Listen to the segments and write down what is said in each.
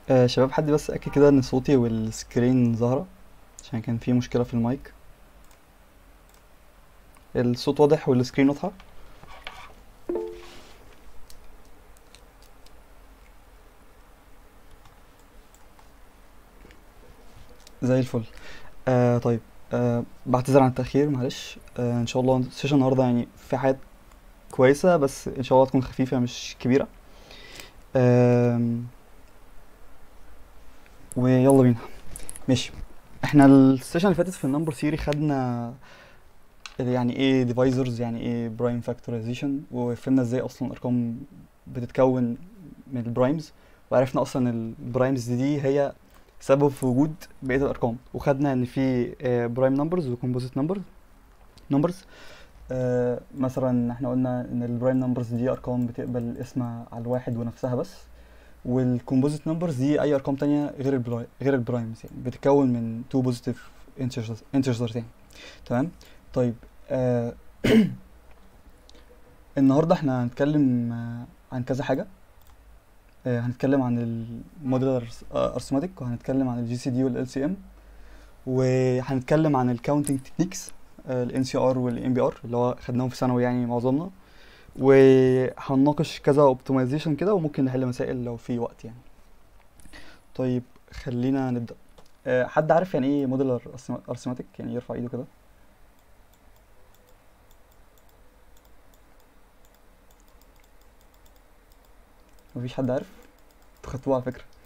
آه شباب حد بس أكد كده إن صوتي والسكرين ظاهرة عشان كان في مشكلة في المايك الصوت واضح والسكرين واضحة زي الفل آه طيب آه بعتذر عن التأخير معلش آه إن شاء الله السيشن النهاردة يعني في حاجات كويسة بس إن شاء الله تكون خفيفة مش كبيرة آم، ويلا بينا ماشي احنا السيشن اللي فاتت في النمبر ثيوري خدنا يعني ايه ديفايزرز يعني ايه برايم فاكتورايزيشن وفهمنا ازاي اصلا الارقام بتتكون من البرايمز وعرفنا اصلا البرايمز دي هي سبب في وجود بقيه الارقام وخدنا ان في برايم نمبرز وكومبوزيت نمبرز نمبرز مثلا احنا قلنا ان البرايم نمبرز دي ارقام بتقبل الاسم على الواحد ونفسها بس والكومبوزيت نمبرز دي اي ارقام تانية غير البرايم غير البرايمز يعني بتتكون من تو بوزيتيف انتجرز يعني تمام طيب آه النهارده احنا هنتكلم آه عن كذا حاجه آه هنتكلم عن الموديلر ارثماتيك وهنتكلم عن الجي سي دي والال سي ام وهنتكلم عن الكاونتنج تكنيكس الان سي ار والام بي ار اللي هو خدناهم في ثانوي يعني معظمنا وهنناقش كذا اوبتمايزيشن كده وممكن نحل مسائل لو في وقت يعني طيب خلينا نبدا أه حد عارف يعني ايه موديلر ارثماتيك يعني يرفع ايده كده مفيش حد عارف انتوا خدتوه على فكره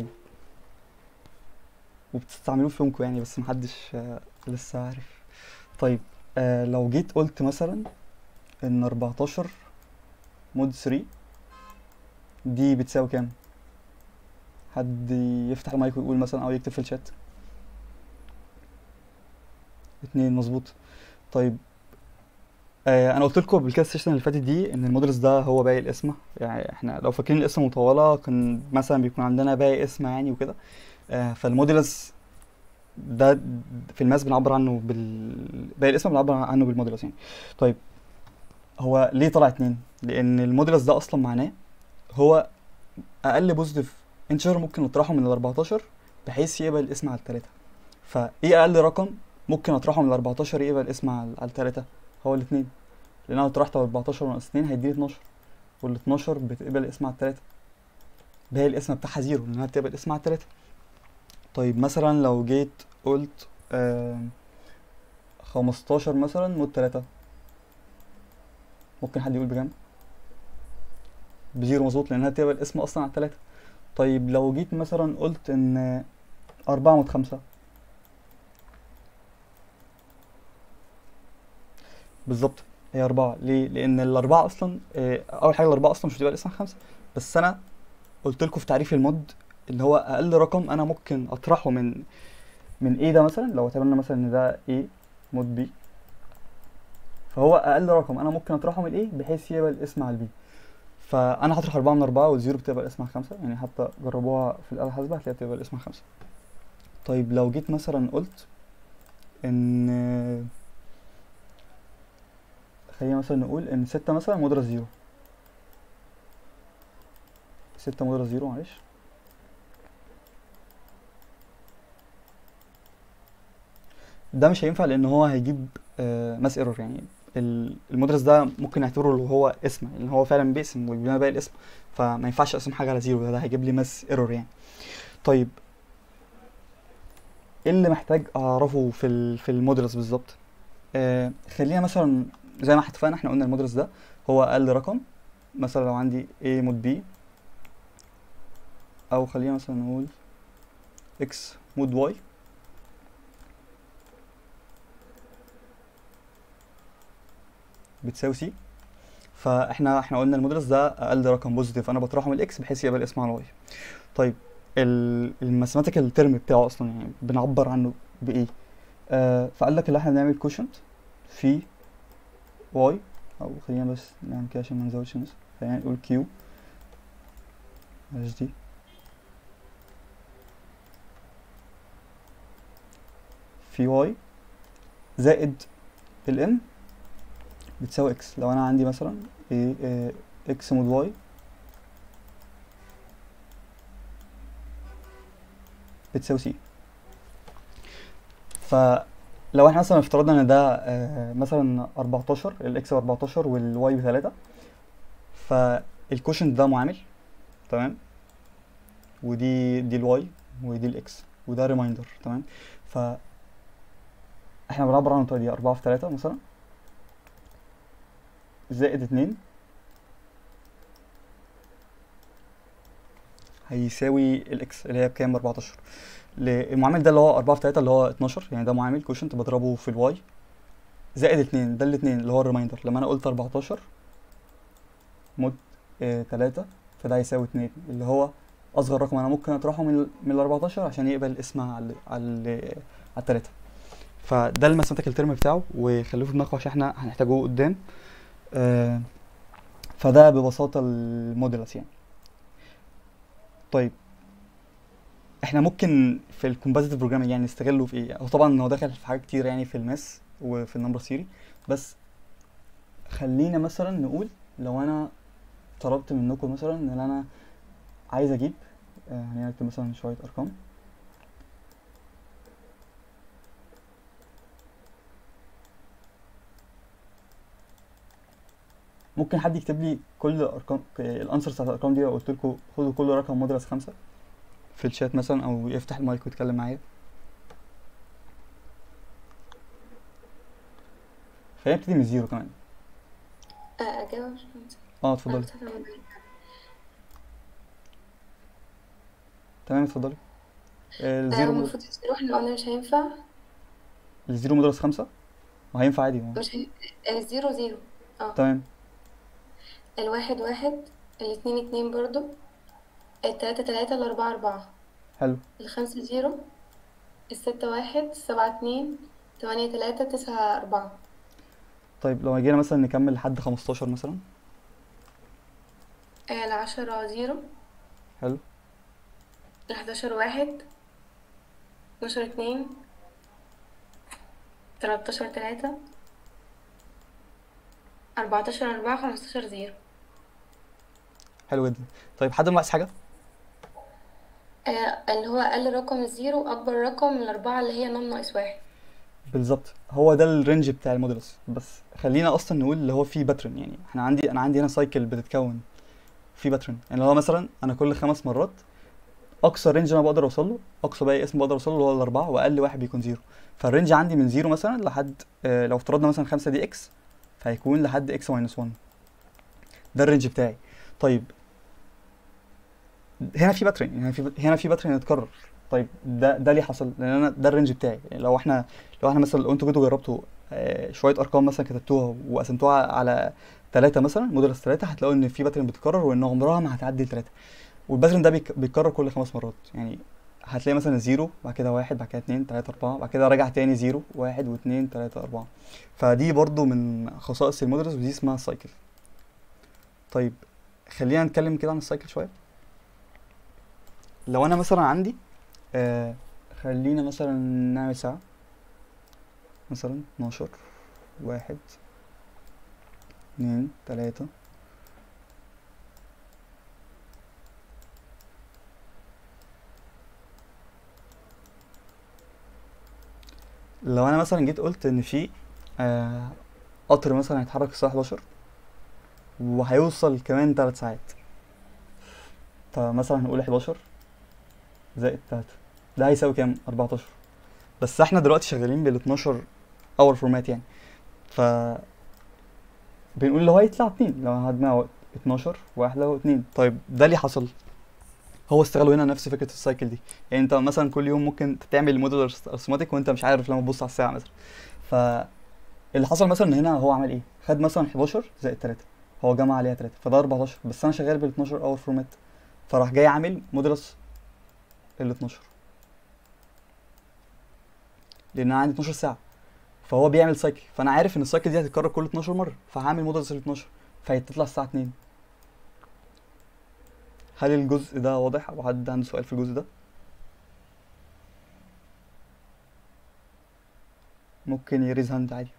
وبتستعملوه في يومكم يعني بس محدش آه لسه عارف طيب آه لو جيت قلت مثلا ان 14 مود 3 دي بتساوي كام حد يفتح المايك ويقول مثلا او يكتب في الشات اتنين مظبوط طيب آه انا قلت لكم قبل كده السيشن اللي فاتت دي ان المودلز ده هو باقي الاسم يعني احنا لو فاكرين الاسم مطوله كان مثلا بيكون عندنا باقي اسم يعني وكده آه فالمودلز ده في الماس بنعبر عنه بال باقي الاسم بنعبر عنه بالمودلز يعني طيب هو ليه طلع اتنين لان المودلس ده اصلا معناه هو اقل بوزيتيف انتشر ممكن نطرحه من ال 14 بحيث يقبل الاسم على التلاتة فايه اقل رقم ممكن اطرحه من ال 14 يقبل الاسم على التلاتة هو الاتنين لان انا لو طرحت 14 ناقص 2 هيديني 12 وال 12 بتقبل الاسم على التلاتة باقي الاسم بتاعها زيرو لانها بتقبل الاسم على التلاتة طيب مثلا لو جيت قلت آه 15 مثلا مود 3 ممكن حد يقول بكام بزيرو مظبوط لانها تبقى الاسم اصلا على التلاتة طيب لو جيت مثلا قلت ان أربعة مود خمسة بالظبط هي أربعة ليه؟ لأن الأربعة أصلا أول حاجة الأربعة أصلا مش هتبقى الاسم على خمسة بس أنا قلت لكم في تعريف المود اللي هو أقل رقم أنا ممكن أطرحه من من A ده مثلا لو اعتبرنا مثلا إن ده A مود B فهو اقل رقم انا ممكن اطرحه من ايه بحيث يقبل الاسم على البي فانا هطرح أربعة من أربعة والزيرو بتقبل الاسم على خمسة يعني حتى جربوها في الآلة الحاسبة هتلاقيها بتقبل الاسم على خمسة طيب لو جيت مثلا قلت ان خلينا مثلا نقول ان ستة مثلا مدرس زيرو ستة مدرس زيرو معلش ده مش هينفع لان هو هيجيب ماس ايرور يعني المدرس ده ممكن نعتبره اللي هو اسم لان هو فعلا باسم ويجيب لنا باقي الاسم فما ينفعش اقسم حاجه على زيرو ده, ده هيجيب لي ماس ايرور يعني طيب ايه اللي محتاج اعرفه في ال في المودرس بالظبط آه خلينا مثلا زي ما اتفقنا احنا قلنا المودرس ده هو اقل رقم مثلا لو عندي A مود B او خلينا مثلا نقول X مود Y بتساوي سي فاحنا احنا قلنا المودلس ده اقل رقم بوزيتيف انا بطرحه من الاكس بحيث يقبل اسم على واي طيب الماثيماتيكال ترم بتاعه اصلا يعني بنعبر عنه بايه آه فقال لك اللي احنا بنعمل كوشنت في واي او خلينا بس نعمل كده عشان ما نزودش الناس خلينا نقول كيو بلاش دي في واي زائد الام بتساوي اكس لو انا عندي مثلا ايه اكس مود واي بتساوي سي فلو احنا مثلا افترضنا ان ده آه، مثلا 14 الاكس ب 14 والواي ب 3 فالكوشنت ده معامل تمام ودي دي الواي ودي الاكس وده ريمايندر تمام ف احنا بنعبر عنه بالطريقه دي 4 في 3 مثلا زائد 2 هيساوي الاكس اللي هي بكام 14 ل- المعامل ده اللي هو 4 في 3 اللي هو 12 يعني ده معامل كوشنت بضربه في الواي زائد 2 ده الاثنين اللي هو الريمايندر لما انا قلت 14 مود 3 فده هيساوي 2 اللي هو اصغر رقم انا ممكن اطرحه من ال- من ال 14 عشان يقبل اسمها على على على الثلاثه فده الماثيماتيكال ترم بتاعه وخلوه في دماغكم عشان احنا هنحتاجوه قدام آه، فده ببساطه الموديلس يعني طيب احنا ممكن في الكومبازيتيف بروجرامينج يعني نستغله في ايه هو طبعا هو داخل في حاجات كتير يعني في الماس وفي النمبر ثيوري بس خلينا مثلا نقول لو انا طلبت منكم مثلا ان انا عايز اجيب آه، هنكتب مثلا شويه ارقام ممكن حد يكتب لي كل ارقام الانسرز بتاعت الارقام دي لو قلت لكم خدوا كل رقم مدرس خمسة في الشات مثلا او يفتح المايك ويتكلم معايا خلينا نبتدي من زيرو كمان آه، أجاوب يا باشمهندس؟ اه أنا اتفضلي كنت هفهم منك. تمام اتفضلي آه، آه، الزيرو مد- المفروض الزيرو احنا قلنا مش هينفع الزيرو مدرس خمسة وهينفع عادي ما. مش هي... آه، الزيرو زيرو اه تمام الواحد واحد الاتنين اتنين برضو التلاتة تلاتة الأربعة أربعة حلو الخمسة زيرو الستة واحد السبعة اتنين تمانية تلاتة تسعة أربعة طيب لو جينا مثلا نكمل لحد 15 مثلا آه، العشرة زيرو حلو الحداشر واحد اتناشر اتنين تلاتاشر تلاتة أربعتاشر أربعة خمستاشر زيرو حلو جدا طيب حد ملاحظ حاجة آه، اللي هو أقل رقم الزيرو أكبر رقم من الأربعة اللي هي نون ناقص واحد بالظبط هو ده الرينج بتاع المودلس بس خلينا اصلا نقول اللي هو فيه باترن يعني احنا عندي انا عندي هنا سايكل بتتكون في باترن يعني اللي هو مثلا انا كل خمس مرات اقصى رينج انا بقدر اوصل له اقصى باقي اسم بقدر اوصل له هو الاربعه واقل واحد بيكون زيرو فالرينج عندي من زيرو مثلا لحد آه لو افترضنا مثلا خمسة دي اكس فهيكون لحد اكس ماينس 1 ده الرينج بتاعي طيب هنا في باترن هنا في هنا في باترن يتكرر طيب ده ده ليه حصل لان انا ده الرينج بتاعي يعني لو احنا لو احنا مثلا لو انتوا جيتوا جربتوا آه، شويه ارقام مثلا كتبتوها وقسمتوها على ثلاثة مثلا مودولس ثلاثة هتلاقوا ان في باترن بتتكرر وان عمرها ما هتعدي الثلاثة والباترن ده بيك- بيتكرر كل خمس مرات يعني هتلاقي مثلا زيرو بعد كده واحد بعد كده اتنين تلاتة أربعة بعد كده راجع تاني زيرو واحد واتنين تلاتة أربعة فدي برضو من خصائص المودلز ودي اسمها السايكل طيب خلينا نتكلم كده عن السايكل شوية لو أنا مثلا عندي آه خلينا مثلا نعمل ساعة مثلا 12 واحد اتنين تلاتة لو انا مثلا جيت قلت ان في آه قطر مثلا هيتحرك الساعة 11 وهيوصل كمان 3 ساعات فمثلا هنقول 11 زائد 3 ده هيساوي كام 14 بس احنا دلوقتي شغالين بال 12 اور فورمات يعني ف بنقول اللي هو هيطلع 2 لو هجمع 12 واحدة واتنين طيب ده ليه حصل هو استغلوا هنا نفس فكره السايكل دي يعني انت مثلا كل يوم ممكن تعمل موديل ارثماتيك وانت مش عارف لما تبص على الساعه مثلا فاللي حصل مثلا ان هنا هو عمل ايه خد مثلا 11 زائد 3 هو جمع عليها 3 فده 14 بس انا شغال بال 12 اور فورمات فراح جاي عامل موديلس ال 12 لان انا عندي 12 ساعه فهو بيعمل سايكل فانا عارف ان السايكل دي هتتكرر كل 12 مره فهعمل موديلس ال 12 فهتطلع الساعه 2 هل الجزء ده واضح او حد عنده سؤال في الجزء ده ممكن يريز هاند عادي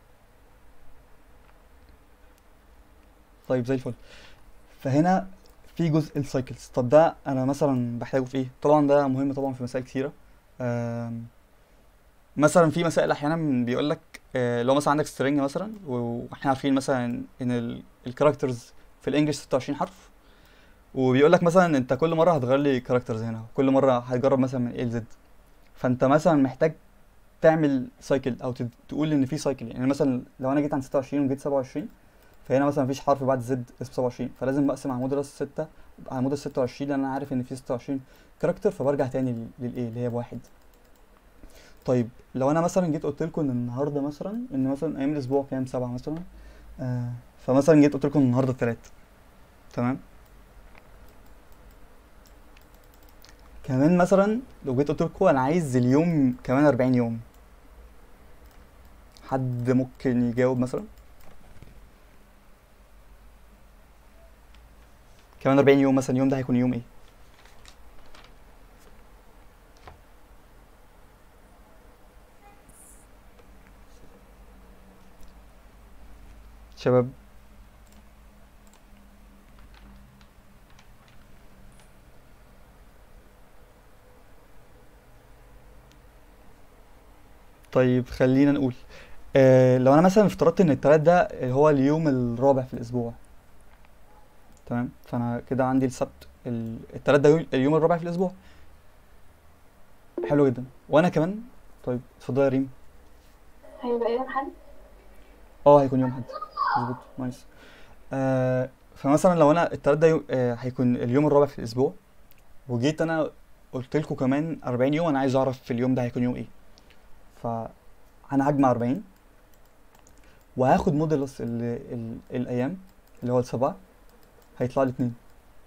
طيب زي الفل فهنا في جزء السايكلز طب ده انا مثلا بحتاجه في ايه طبعا ده مهم طبعا في مسائل كتيره آم، مثلا في مسائل احيانا بيقول لك لو مثلا عندك سترينج مثلا واحنا عارفين مثلا ان الكاركترز في الانجليش 26 حرف وبيقول لك مثلا انت كل مره هتغير لي كاركترز هنا كل مره هتجرب مثلا من A ل Z فانت مثلا محتاج تعمل سايكل او تد- تقول ان في سايكل يعني مثلا لو انا جيت عند 26 وجيت 27 فهنا مثلا مفيش حرف بعد زد اسمه 27 فلازم بقسم على مودولس 6 على مودولس 26 لان انا عارف ان في 26 كاركتر فبرجع تاني للايه اللي هي بواحد طيب لو انا مثلا جيت قلت لكم ان النهارده مثلا ان مثلا ايام الاسبوع كام سبعة مثلا آه فمثلا جيت قلت لكم النهارده التلات تمام كمان مثلا لو جيت قلت لكم انا عايز اليوم كمان 40 يوم حد ممكن يجاوب مثلا كمان 40 يوم مثلا اليوم ده هيكون يوم ايه شباب طيب خلينا نقول آه لو انا مثلا افترضت ان التلات ده هو اليوم الرابع في الاسبوع تمام فانا كده عندي السبت ال- التلات ده يوم- اليوم الرابع في الاسبوع حلو جدا وانا كمان طيب اتفضل يا ريم هيبقى ايه الحل؟ اه هيكون يوم حد مظبوط نايس آه فمثلا لو انا التلات ده يو- آه هيكون اليوم الرابع في الاسبوع وجيت انا قلت لكم كمان 40 يوم انا عايز اعرف في اليوم ده هيكون يوم ايه فانا هجمع 40 وهاخد موديلس ال ال الايام اللي هو السبعة هيطلع لي اتنين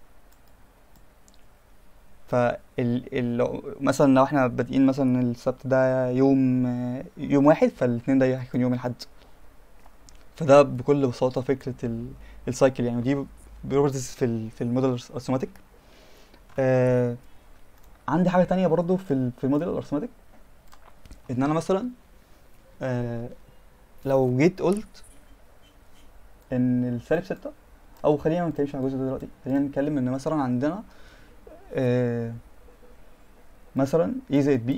فال ال لو- مثلا لو احنا بادئين مثلا السبت ده يوم آه، يوم واحد فالاثنين ده هيكون يوم الاحد فده بكل بساطة فكرة ال- السايكل يعني ودي بروبرتيز في ال في الموديل الارثماتيك آه عندي حاجة تانية برضو في ال في الموديل الارثماتيك ان انا مثلا آه لو جيت قلت ان السالب ستة او خلينا ما نتكلمش عن الجزء ده دلوقتي خلينا نتكلم ان مثلا عندنا آه مثلا e زائد b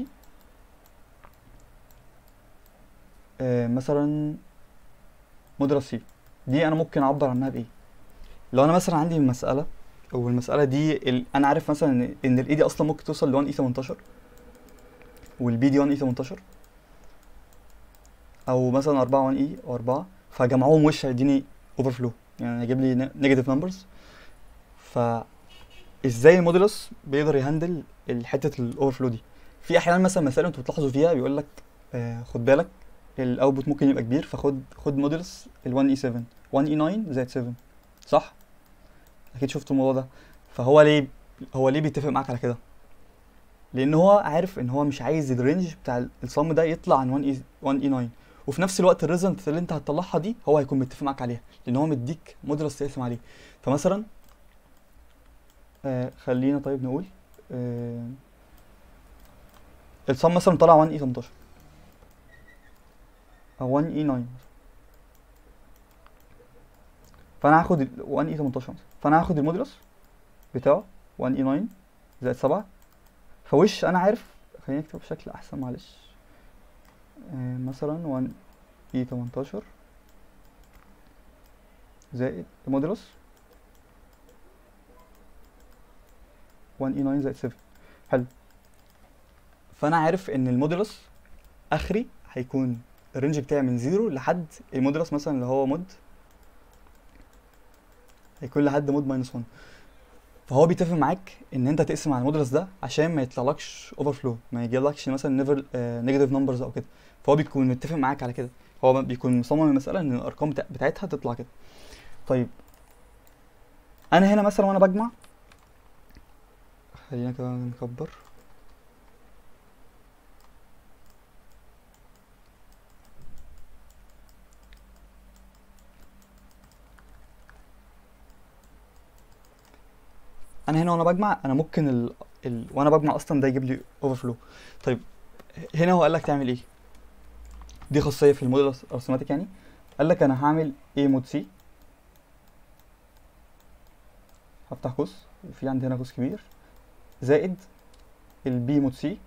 آه مثلا موديل سي دي انا ممكن اعبر عنها بايه لو انا مثلا عندي مسألة والمسألة دي ال... انا عارف مثلا ان ان الاي دي اصلا ممكن توصل ل 1 اي 18 والبي دي 1 اي 18 او مثلا 4 1 اي او 4 فجمعهم وش هيديني اوفر فلو يعني هيجيب لي نيجاتيف نمبرز ف ازاي المودولس بيقدر يهندل حته الاوفر فلو دي في احيانا مثلا مسائل انتوا بتلاحظوا فيها بيقول لك آه خد بالك الاوتبوت ممكن يبقى كبير فخد خد مودولس ال 1 اي 7 1 اي 9 زائد 7 صح اكيد شفتوا الموضوع ده فهو ليه هو ليه بيتفق معاك على كده لان هو عارف ان هو مش عايز الرينج بتاع الصم ده يطلع عن 1 اي 1 اي 9 وفي نفس الوقت الريزلت اللي انت هتطلعها دي هو هيكون متفق معاك عليها لان هو مديك مودولس تقسم عليه فمثلا آه خلينا طيب نقول آه الصم مثلا طلع 1 اي 18 او 1 اي 9 فانا هاخد ال 1 اي 18 مثلا فانا هاخد المودولس بتاعه 1 اي 9 زائد 7 فوش انا عارف خليني اكتب بشكل احسن معلش آه مثلا 1 اي 18 زائد المودولس 1 اي 9 زائد 7 حلو فانا عارف ان المودولس اخري هيكون الرينج بتاعي من زيرو لحد المودولس مثلا اللي هو مود هيكون لحد مود ماينس 1 فهو بيتفق معاك ان انت تقسم على المودولس ده عشان ما يطلعلكش اوفر فلو ما يجيلكش مثلا نيفر نيجاتيف نمبرز او كده فهو بيكون متفق معاك على كده هو بيكون مصمم المساله ان الارقام بتاع- بتاعتها تطلع كده طيب انا هنا مثلا وانا بجمع خلينا كده نكبر انا هنا وانا بجمع انا ممكن ال... ال... وانا بجمع اصلا ده يجيب لي اوفر فلو طيب هنا هو قال لك تعمل ايه دي خاصيه في الموديل الارثماتيك يعني قال لك انا هعمل A مود C هفتح قوس وفي عندي هنا قوس كبير زائد البي مود سي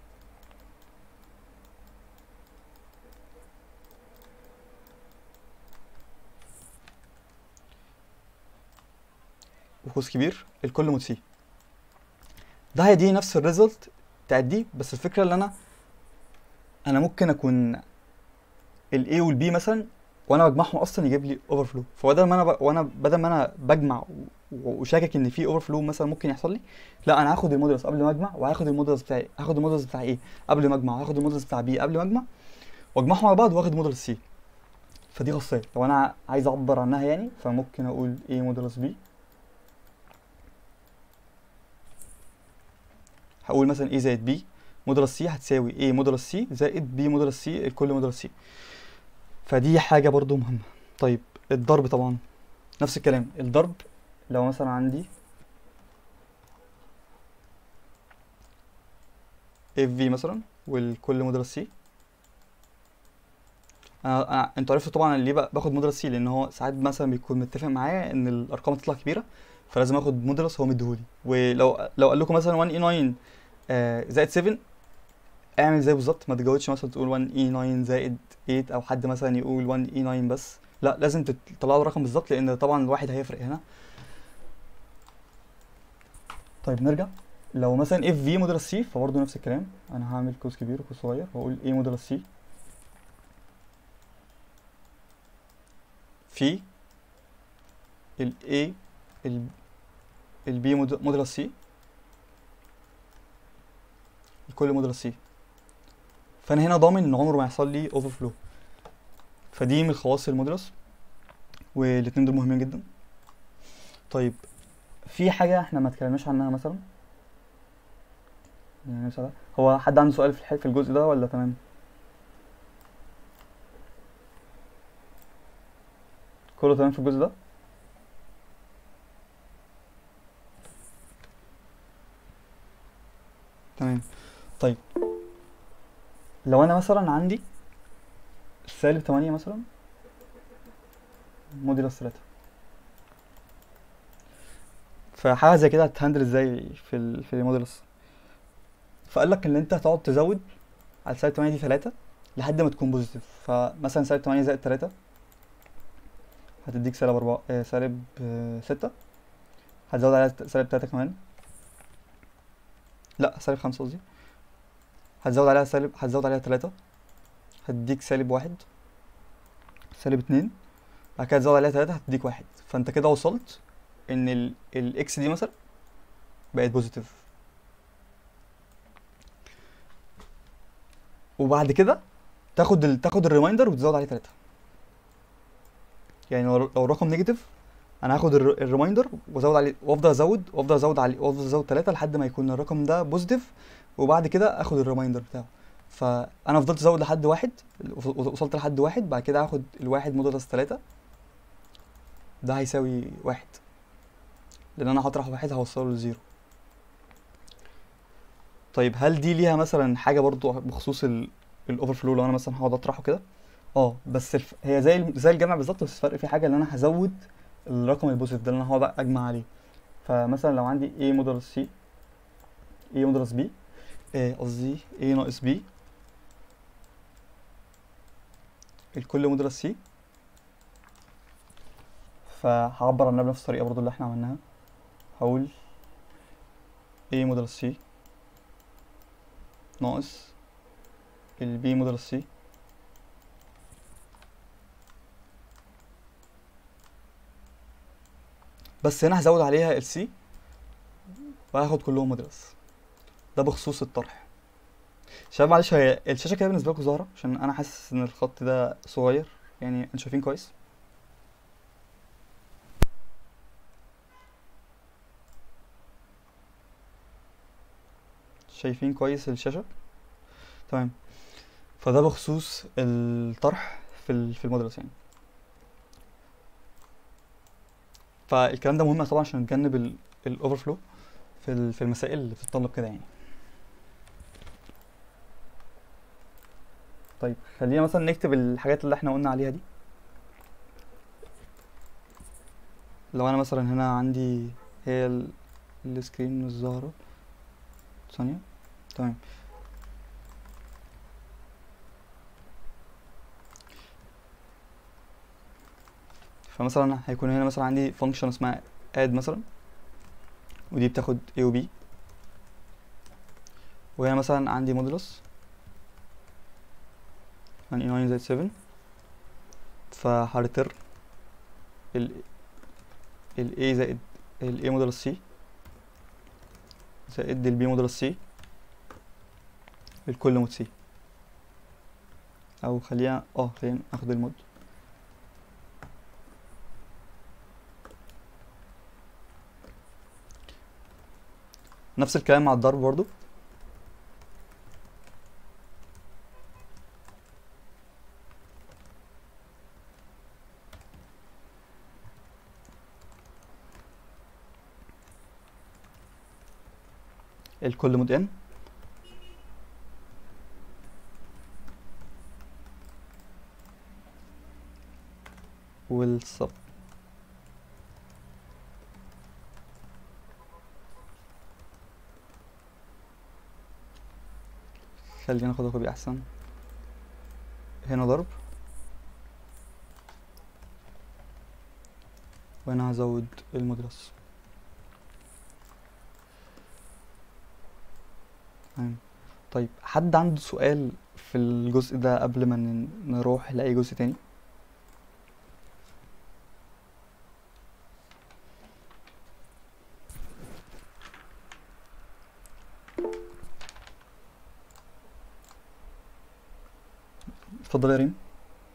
وقوس كبير الكل مود سي ده هيديني نفس الريزلت بتاعت دي بس الفكره اللي انا انا ممكن اكون ال A وال B مثلا وانا بجمعهم اصلا يجيب لي اوفر فلو فبدل ما انا ب... وانا بدل ما انا بجمع و- وشاكك ان في اوفر فلو مثلا ممكن يحصل لي لا انا هاخد المودلس قبل ما اجمع وهاخد المودلس بتاعي هاخد المودلس بتاع ايه قبل ما اجمع وهاخد المودلس بتاع بي قبل ما اجمع واجمعهم على بعض واخد مودلس سي فدي خاصيه لو انا عايز اعبر عنها يعني فممكن اقول A مودلس B هقول مثلا A زائد B مودلس C هتساوي A مودلس C زائد B مودلس C الكل مودلس C فدي حاجة برضو مهمة طيب الضرب طبعا نفس الكلام الضرب لو مثلا عندي اف في مثلا والكل مودرس سي انا أنا- انتوا عرفتوا طبعا ليه بقى باخد مودرس سي لان هو ساعات مثلا بيكون متفق معايا ان الارقام تطلع كبيره فلازم اخد مودرس هو مديهولي ولو لو قال لكم مثلا 1 اي 9 آه، زائد 7 اعمل زي بالظبط ما تجاوبش مثلا تقول 1 اي 9 زائد 8 او حد مثلا يقول 1 اي 9 بس لا لازم تطلعوا الرقم بالظبط لان طبعا الواحد هيفرق هنا طيب نرجع لو مثلا اف في موديل سي فبرضه نفس الكلام انا هعمل قوس كبير وقوس صغير واقول ايه موديل سي في ال A ال ال B موديل سي الكل موديل سي فانا هنا ضامن ان عمره ما يحصل لي اوفر فلو فدي من خواص المودولس والاتنين دول مهمين جدا طيب في حاجة احنا ما اتكلمناش عنها مثلا يعني مثلا هو حد عنده سؤال في الح- في الجزء ده ولا تمام كله تمام في الجزء ده تمام طيب لو انا مثلا عندي سالب 8 مثلا موديلس 3 فحاجه زي كده هتهندل ازاي في ال في الموديلس فقال لك ان انت هتقعد تزود على سالب 8 دي 3 لحد ما تكون بوزيتيف فمثلا سالب 8 زائد 3 هتديك سالب 4 آه سالب 6 هتزود عليها سالب 3 كمان لا سالب 5 قصدي هتزود عليها سالب هتزود عليها 3 هتديك سالب واحد سالب اتنين بعد كده تزود عليها تلاتة هتديك واحد فانت كده وصلت ان ال الاكس دي مثلا بقت بوزيتيف وبعد كده تاخد ال... تاخد الريمايندر وتزود عليه تلاتة يعني لو لو الرقم نيجاتيف انا هاخد الر- الريمايندر وازود عليه وافضل ازود وافضل ازود عليه وافضل ازود تلاتة لحد ما يكون الرقم ده بوزيتيف وبعد كده اخد الريمايندر بتاعه فانا فضلت ازود لحد واحد وص- وصلت لحد واحد بعد كده هاخد الواحد مودولس تلاتة ده هيساوي واحد لان انا هطرح واحد هوصله لزيرو طيب هل دي ليها مثلا حاجه برضو بخصوص الاوفر فلو لو انا مثلا هقعد اطرحه كده اه بس الف... هي زي الم- زي الجمع بالظبط بس الفرق في حاجه ان انا هزود الرقم البوزيتيف ده اللي انا هقعد اجمع عليه فمثلا لو عندي a مودولس c a مودولس b آه، قصدي a ناقص b الكل مودولس c فهعبر عنها بنفس الطريقه برضو اللي احنا عملناها هقول a مودولس c ناقص ال b مودولس c بس هنا هزود عليها ال c وهاخد كلهم مودولس ده بخصوص الطرح شباب معلش هي الشاشه كده بالنسبه لكم ظاهره عشان انا حاسس ان الخط ده صغير يعني انتوا شايفين كويس شايفين كويس الشاشة تمام فده بخصوص الطرح في ال- في المودلس يعني فالكلام ده مهم طبعا عشان نتجنب الاوفر فلو في ال- في المسائل اللي بتتطلب كده يعني طيب خلينا مثلا نكتب الحاجات اللي احنا قلنا عليها دي لو انا مثلا هنا عندي هي ال... السكرين مش ظاهرة ثانية تمام فمثلا هيكون هنا مثلا عندي فانكشن اسمها add مثلا ودي بتاخد a و b وهنا مثلا عندي مودولس يعني 9 زائد 7 فهرتر ال ال a زائد ال a مودولس c زائد ال b مودولس c الكل مود c او خلينا اه خلينا ناخد المود نفس الكلام مع الضرب برضو الكل مود ان والصب خلينا ناخد كوبي احسن هنا ضرب وهنا هزود المدرس تمام طيب حد عنده سؤال في الجزء ده قبل ما ن- نروح لأي جزء تاني اتفضل يا ريم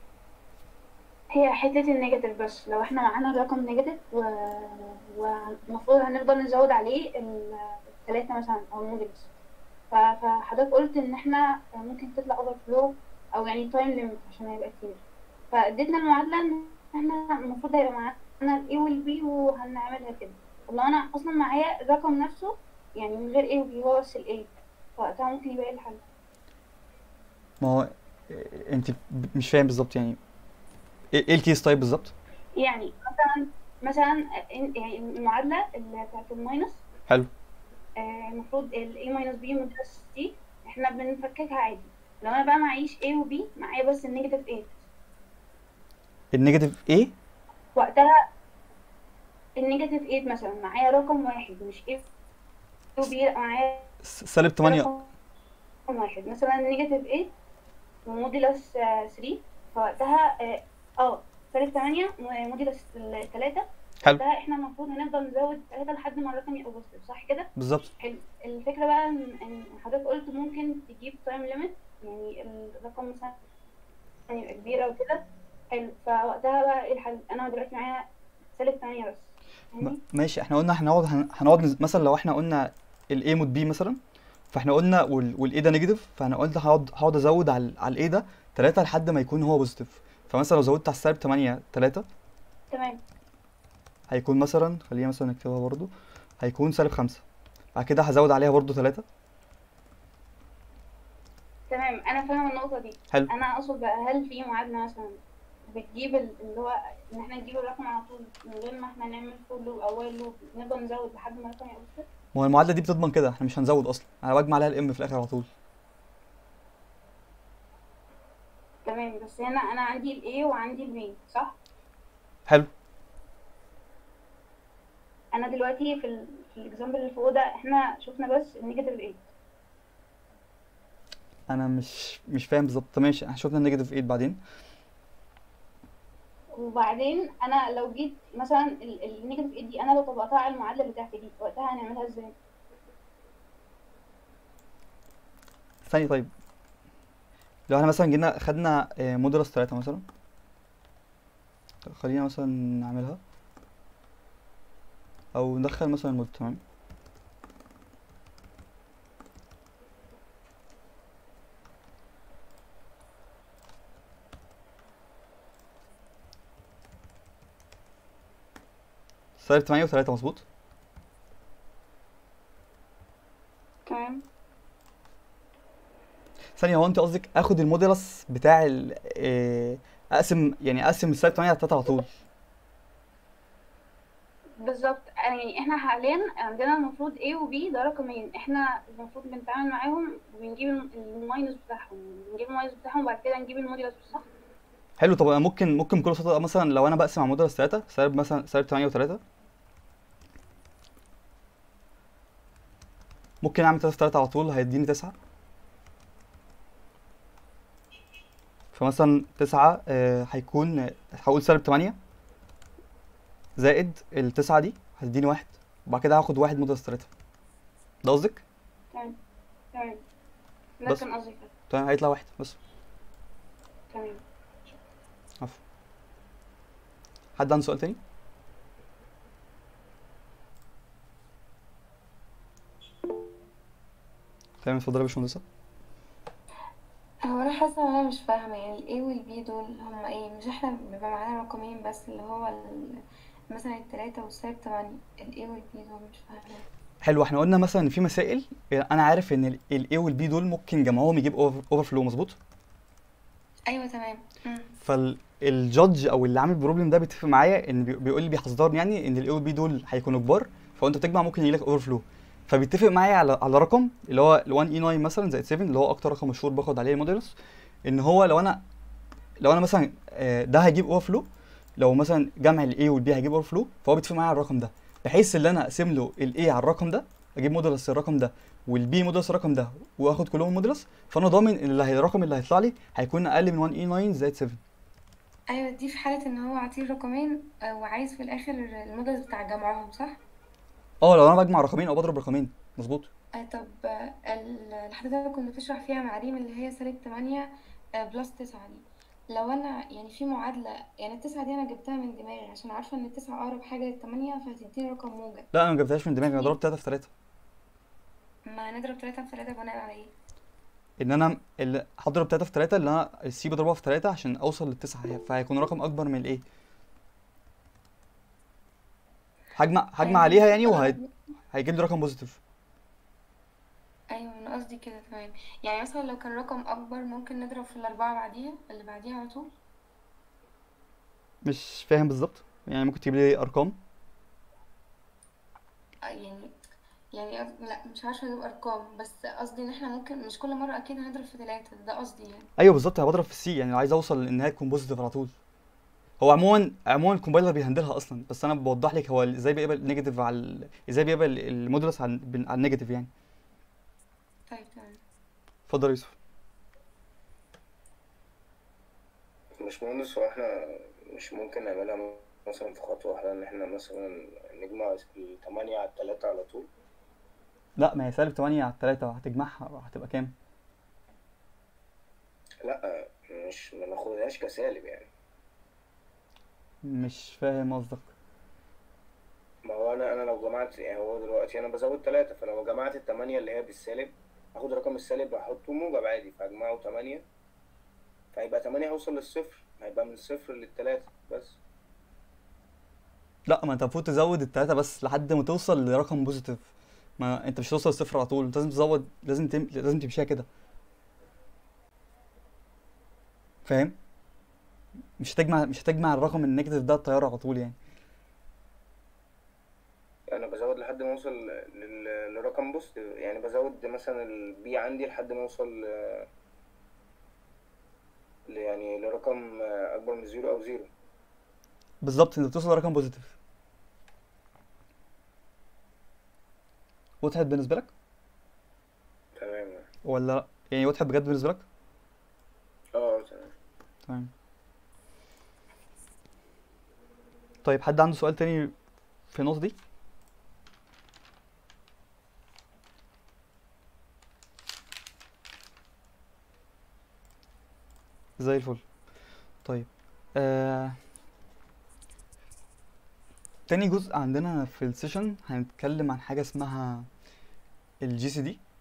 هي حتة النيجاتيف بس لو احنا معانا الرقم نيجاتيف و... والمفروض هنفضل نزود عليه ال- التلاتة مثلا أو المودلز ف... فحضرتك قلت إن احنا ممكن تطلع اوفر فلو أو يعني تايم ليميت عشان هيبقى كتير فاديتنا المعادلة إن احنا المفروض هيبقى معانا ال A وال B وهنعملها كده طب لو أنا أصلا معايا الرقم نفسه يعني من غير A و B هو بس ال A فوقتها ممكن يبقى ايه الحل؟ ما هو إيه- انت ب- مش فاهم بالظبط يعني ايه إيه الكيس طيب بالظبط يعني مثلا مثلا يعني المعادلة اللي بتاعت الماينس حلو آه، المفروض ال A minus B مدرس C احنا بنفككها عادي لو انا بقى معيش A و B معايا بس النيجاتيف 8 النيجاتيف ايه وقتها النيجاتيف 8 مثلا معايا رقم واحد مش A و B لا معايا س- سالب 8 رقم واحد مثلا النيجاتيف 8 وموديلس 3 فوقتها اه آه، سالب 8 وموديلس 3 حلو وقتها احنا المفروض هنفضل نزود 3 لحد ما الرقم يبقى بوزيتيف صح كده؟ بالظبط حلو الفكرة بقى ان إن حضرتك قلت ممكن تجيب تايم ليميت يعني الرقم مثلا يبقى كبير او كده حلو فوقتها بقى ايه الحل انا دلوقتي معايا سالب 8 بس م- فاهمني ماشي احنا قلنا هنقعد هن- هنقعد نز- مثلا لو احنا قلنا ال A مود B مثلا فاحنا قلنا وال وال A ده نيجاتيف فانا قلت هقعد هقعد ازود على على ال A ده 3 لحد ما يكون هو بوزيتيف فمثلا لو زودت على السالب 8 3 تمام هيكون مثلا خلينا مثلا نكتبها برضو هيكون سالب 5 بعد كده هزود عليها برضو 3 تمام انا فاهم النقطة دي حلو انا اقصد بقى هل في معادلة مثلا بتجيب ال- اللي هو ان احنا نجيب الرقم على طول من غير ما احنا نعمل فول لوب او وايل لوب نفضل نزود لحد ما الرقم يبقى بوزيتيف ما هو المعادله دي بتضمن كده احنا مش هنزود اصلا انا بجمع عليها الام في الاخر على طول تمام بس هنا انا عندي ال A وعندي ال B صح حلو انا دلوقتي في ال في الاكزامبل اللي فوق ده احنا شفنا بس النيجاتيف 8 انا مش مش فاهم بالظبط طب ماشي احنا شفنا النيجاتيف 8 بعدين وبعدين انا لو جيت مثلا النيجاتيف 8 دي انا لو طبقتها على المعادله بتاعتي دي وقتها هنعملها ازاي ثاني طيب لو احنا مثلا جينا خدنا آه، مودولس 3 مثلا طب خلينا مثلا نعملها او ندخل مثلا المود تمام سالب 8 و3 مظبوط تمام ثانية هو انت قصدك اخد المودولس بتاع ال آه، اقسم يعني اقسم السالب 8 على 3 على طول بالظبط يعني احنا حاليا عندنا المفروض A و B ده رقمين احنا المفروض بنتعامل معاهم وبنجيب الم- الماينس بتاعهم بنجيب الماينس بتاعهم وبعد كده نجيب الموديلس صح حلو طب أنا ممكن ممكن بكل بساطه مثلا لو انا بقسم على موديلس 3 سالب مثلا سالب 8 و3 ممكن اعمل 3 في 3 على طول هيديني 9 فمثلا 9 آه، هيكون آه، هقول سالب 8 زائد التسعة دي هتديني واحد وبعد كده هاخد واحد موديلس 3 ده قصدك؟ تمام تمام ده بس. كان قصدي كده. تمام هيطلع واحد بس تمام عفوا حد عنده سؤال تاني؟ تمام اتفضلي يا باشمهندسة هو انا حاسه ان انا مش فاهمه يعني الاي والبي دول هما ايه مش احنا بيبقى معانا رقمين بس اللي هو ال- مثلا التلاتة والسالب تمانية الاي والبي دول مش فاهمه حلو احنا قلنا مثلا ان في مسائل انا عارف ان الاي والبي دول ممكن جمعهم يجيب اوفر فلو مظبوط ايوه تمام مم. فالجادج او اللي عامل البروبلم ده بيتفق معايا ان بي- بيقول لي بيحذرني يعني ان الاي والبي دول هيكونوا كبار فانت بتجمع ممكن يجيلك اوفر فلو فبيتفق معايا على على رقم اللي هو ال 1 اي 9 مثلا زائد 7 اللي هو اكتر رقم مشهور باخد عليه الموديلس ان هو لو انا لو انا مثلا آه، ده هيجيب اوفر فلو لو مثلا جمع الاي والبي هيجيب اوفر فلو فهو بيتفق معايا على الرقم ده بحيث ان انا اقسم له الاي على الرقم ده اجيب موديلس الرقم ده والبي موديلس الرقم ده واخد كلهم موديلس فانا ضامن ان اللي هي- الرقم اللي هيطلع لي هيكون اقل من 1 اي 9 زائد 7 ايوه دي في حاله ان هو عطيه رقمين آه، وعايز في الاخر الموديل بتاع جمعهم صح اه لو انا بجمع رقمين او بضرب رقمين مظبوط آه، طب آه، ال- الحته اللي كنت بتشرح فيها معلوم اللي هي سالب تمانية آه، بلس تسعة دي لو انا يعني في معادلة يعني التسعة دي انا جبتها من دماغي عشان عارفة ان التسعة اقرب حاجة للتمانية فهتديني رقم موجب لا انا ما جبتهاش من دماغي انا ضربت 3 في 3 ما هنضرب تلاتة في تلاتة بناء على ايه ان انا اللي هضرب 3 في 3 اللي انا السي بضربها في 3 عشان اوصل للتسعة فهيكون رقم اكبر من الايه هجمع هجمع أيوة، عليها يعني أنا وهيجيب قصدي- لي رقم بوزيتيف ايوه انا قصدي كده تمام يعني مثلا لو كان رقم اكبر ممكن نضرب في الاربعة بعديها اللي بعديها على طول مش فاهم بالظبط يعني ممكن تجيب لي ارقام آه، يعني يعني قصد- لا مش عارفة اجيب ارقام بس قصدي ان احنا ممكن مش كل مرة اكيد هنضرب في تلاتة ده قصدي يعني ايوه بالظبط انا بضرب في السي يعني لو عايز اوصل للنهايه تكون بوزيتيف على طول هو عموما عموما الكومبايلر بيهندلها اصلا بس انا بوضح لك هو ازاي بيقبل نيجاتيف على ال- ازاي بيقبل المودولس على بال- على النيجاتيف يعني طيب تمام اتفضل يا يوسف مش مهندس هو احنا مش ممكن نعملها مثلا في خطوة واحدة ان احنا مثلا نجمع التمانية على التلاتة على طول لا ما هي سالب 8 على 3 هتجمعها هتبقى كام لا مش ما ناخدهاش كسالب يعني مش فاهم قصدك ما هو انا انا لو جمعت يعني هو دلوقتي انا بزود تلاتة فلو جمعت التمانية اللي هي بالسالب هاخد رقم السالب احطه موجب عادي فاجمعه تمانية فهيبقى تمانية هوصل للصفر هيبقى من الصفر للتلاتة بس لا ما انت المفروض تزود التلاتة بس لحد ما توصل لرقم بوزيتيف ما انت مش هتوصل لصفر على طول انت لازم تزود لازم تم... لازم تمشيها كده فاهم مش هتجمع مش هتجمع الرقم النيجاتيف ده الطيارة على طول يعني انا بزود لحد ما اوصل لل- لرقم بوزيتيف يعني بزود مثلا البي عندي لحد ما اوصل ل- ل- يعني لرقم اكبر من زيرو او زيرو بالظبط انت بتوصل لرقم بوزيتيف وضحت بالنسبة لك تمام ولا لا يعني وضحت بجد بالنسبة لك اه تمام تمام طيب حد عنده سؤال تاني في النقطة دي زي الفل طيب آه... تاني جزء عندنا في السيشن هنتكلم عن حاجة اسمها الجي سي دي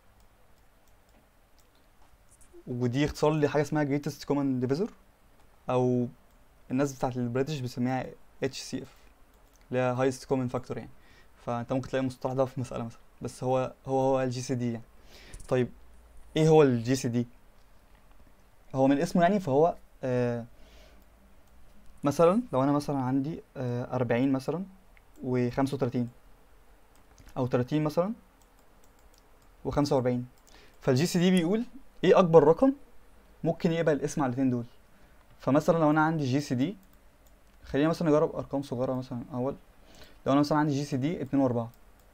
ودي اختصار لحاجة اسمها greatest common divisor او الناس بتاعت البريتش بتسميها HCF اللي هي highest common factor يعني فانت ممكن تلاقي المصطلح ده في مسألة مثلا بس هو هو هو الجي سي دي يعني طيب ايه هو الجي سي دي هو من اسمه يعني فهو آه مثلا لو انا مثلا عندي آه 40 مثلا وخمسة وتلاتين أو تلاتين مثلا وخمسة وأربعين فالجي سي دي بيقول ايه أكبر رقم ممكن يقبل الاسم على الاتنين دول فمثلا لو أنا عندي جي سي دي خلينا مثلا نجرب أرقام صغيرة مثلا أول لو أنا مثلا عندي جي سي دي اتنين وأربعة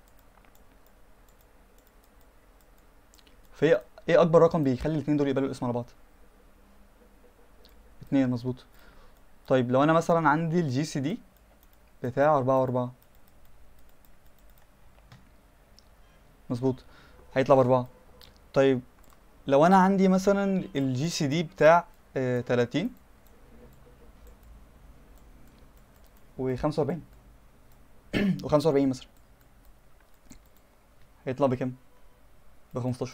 فايه ايه أكبر رقم بيخلي الاتنين دول يقبلوا الاسم على بعض اتنين مظبوط طيب لو أنا مثلا عندي الجي سي دي بتاع أربعة وأربعة مظبوط هيطلع بأربعة طيب لو أنا عندي مثلا الجي سي دي بتاع آه تلاتين وخمسة وأربعين وخمسة وأربعين مثلا هيطلع بكام؟ بخمستاشر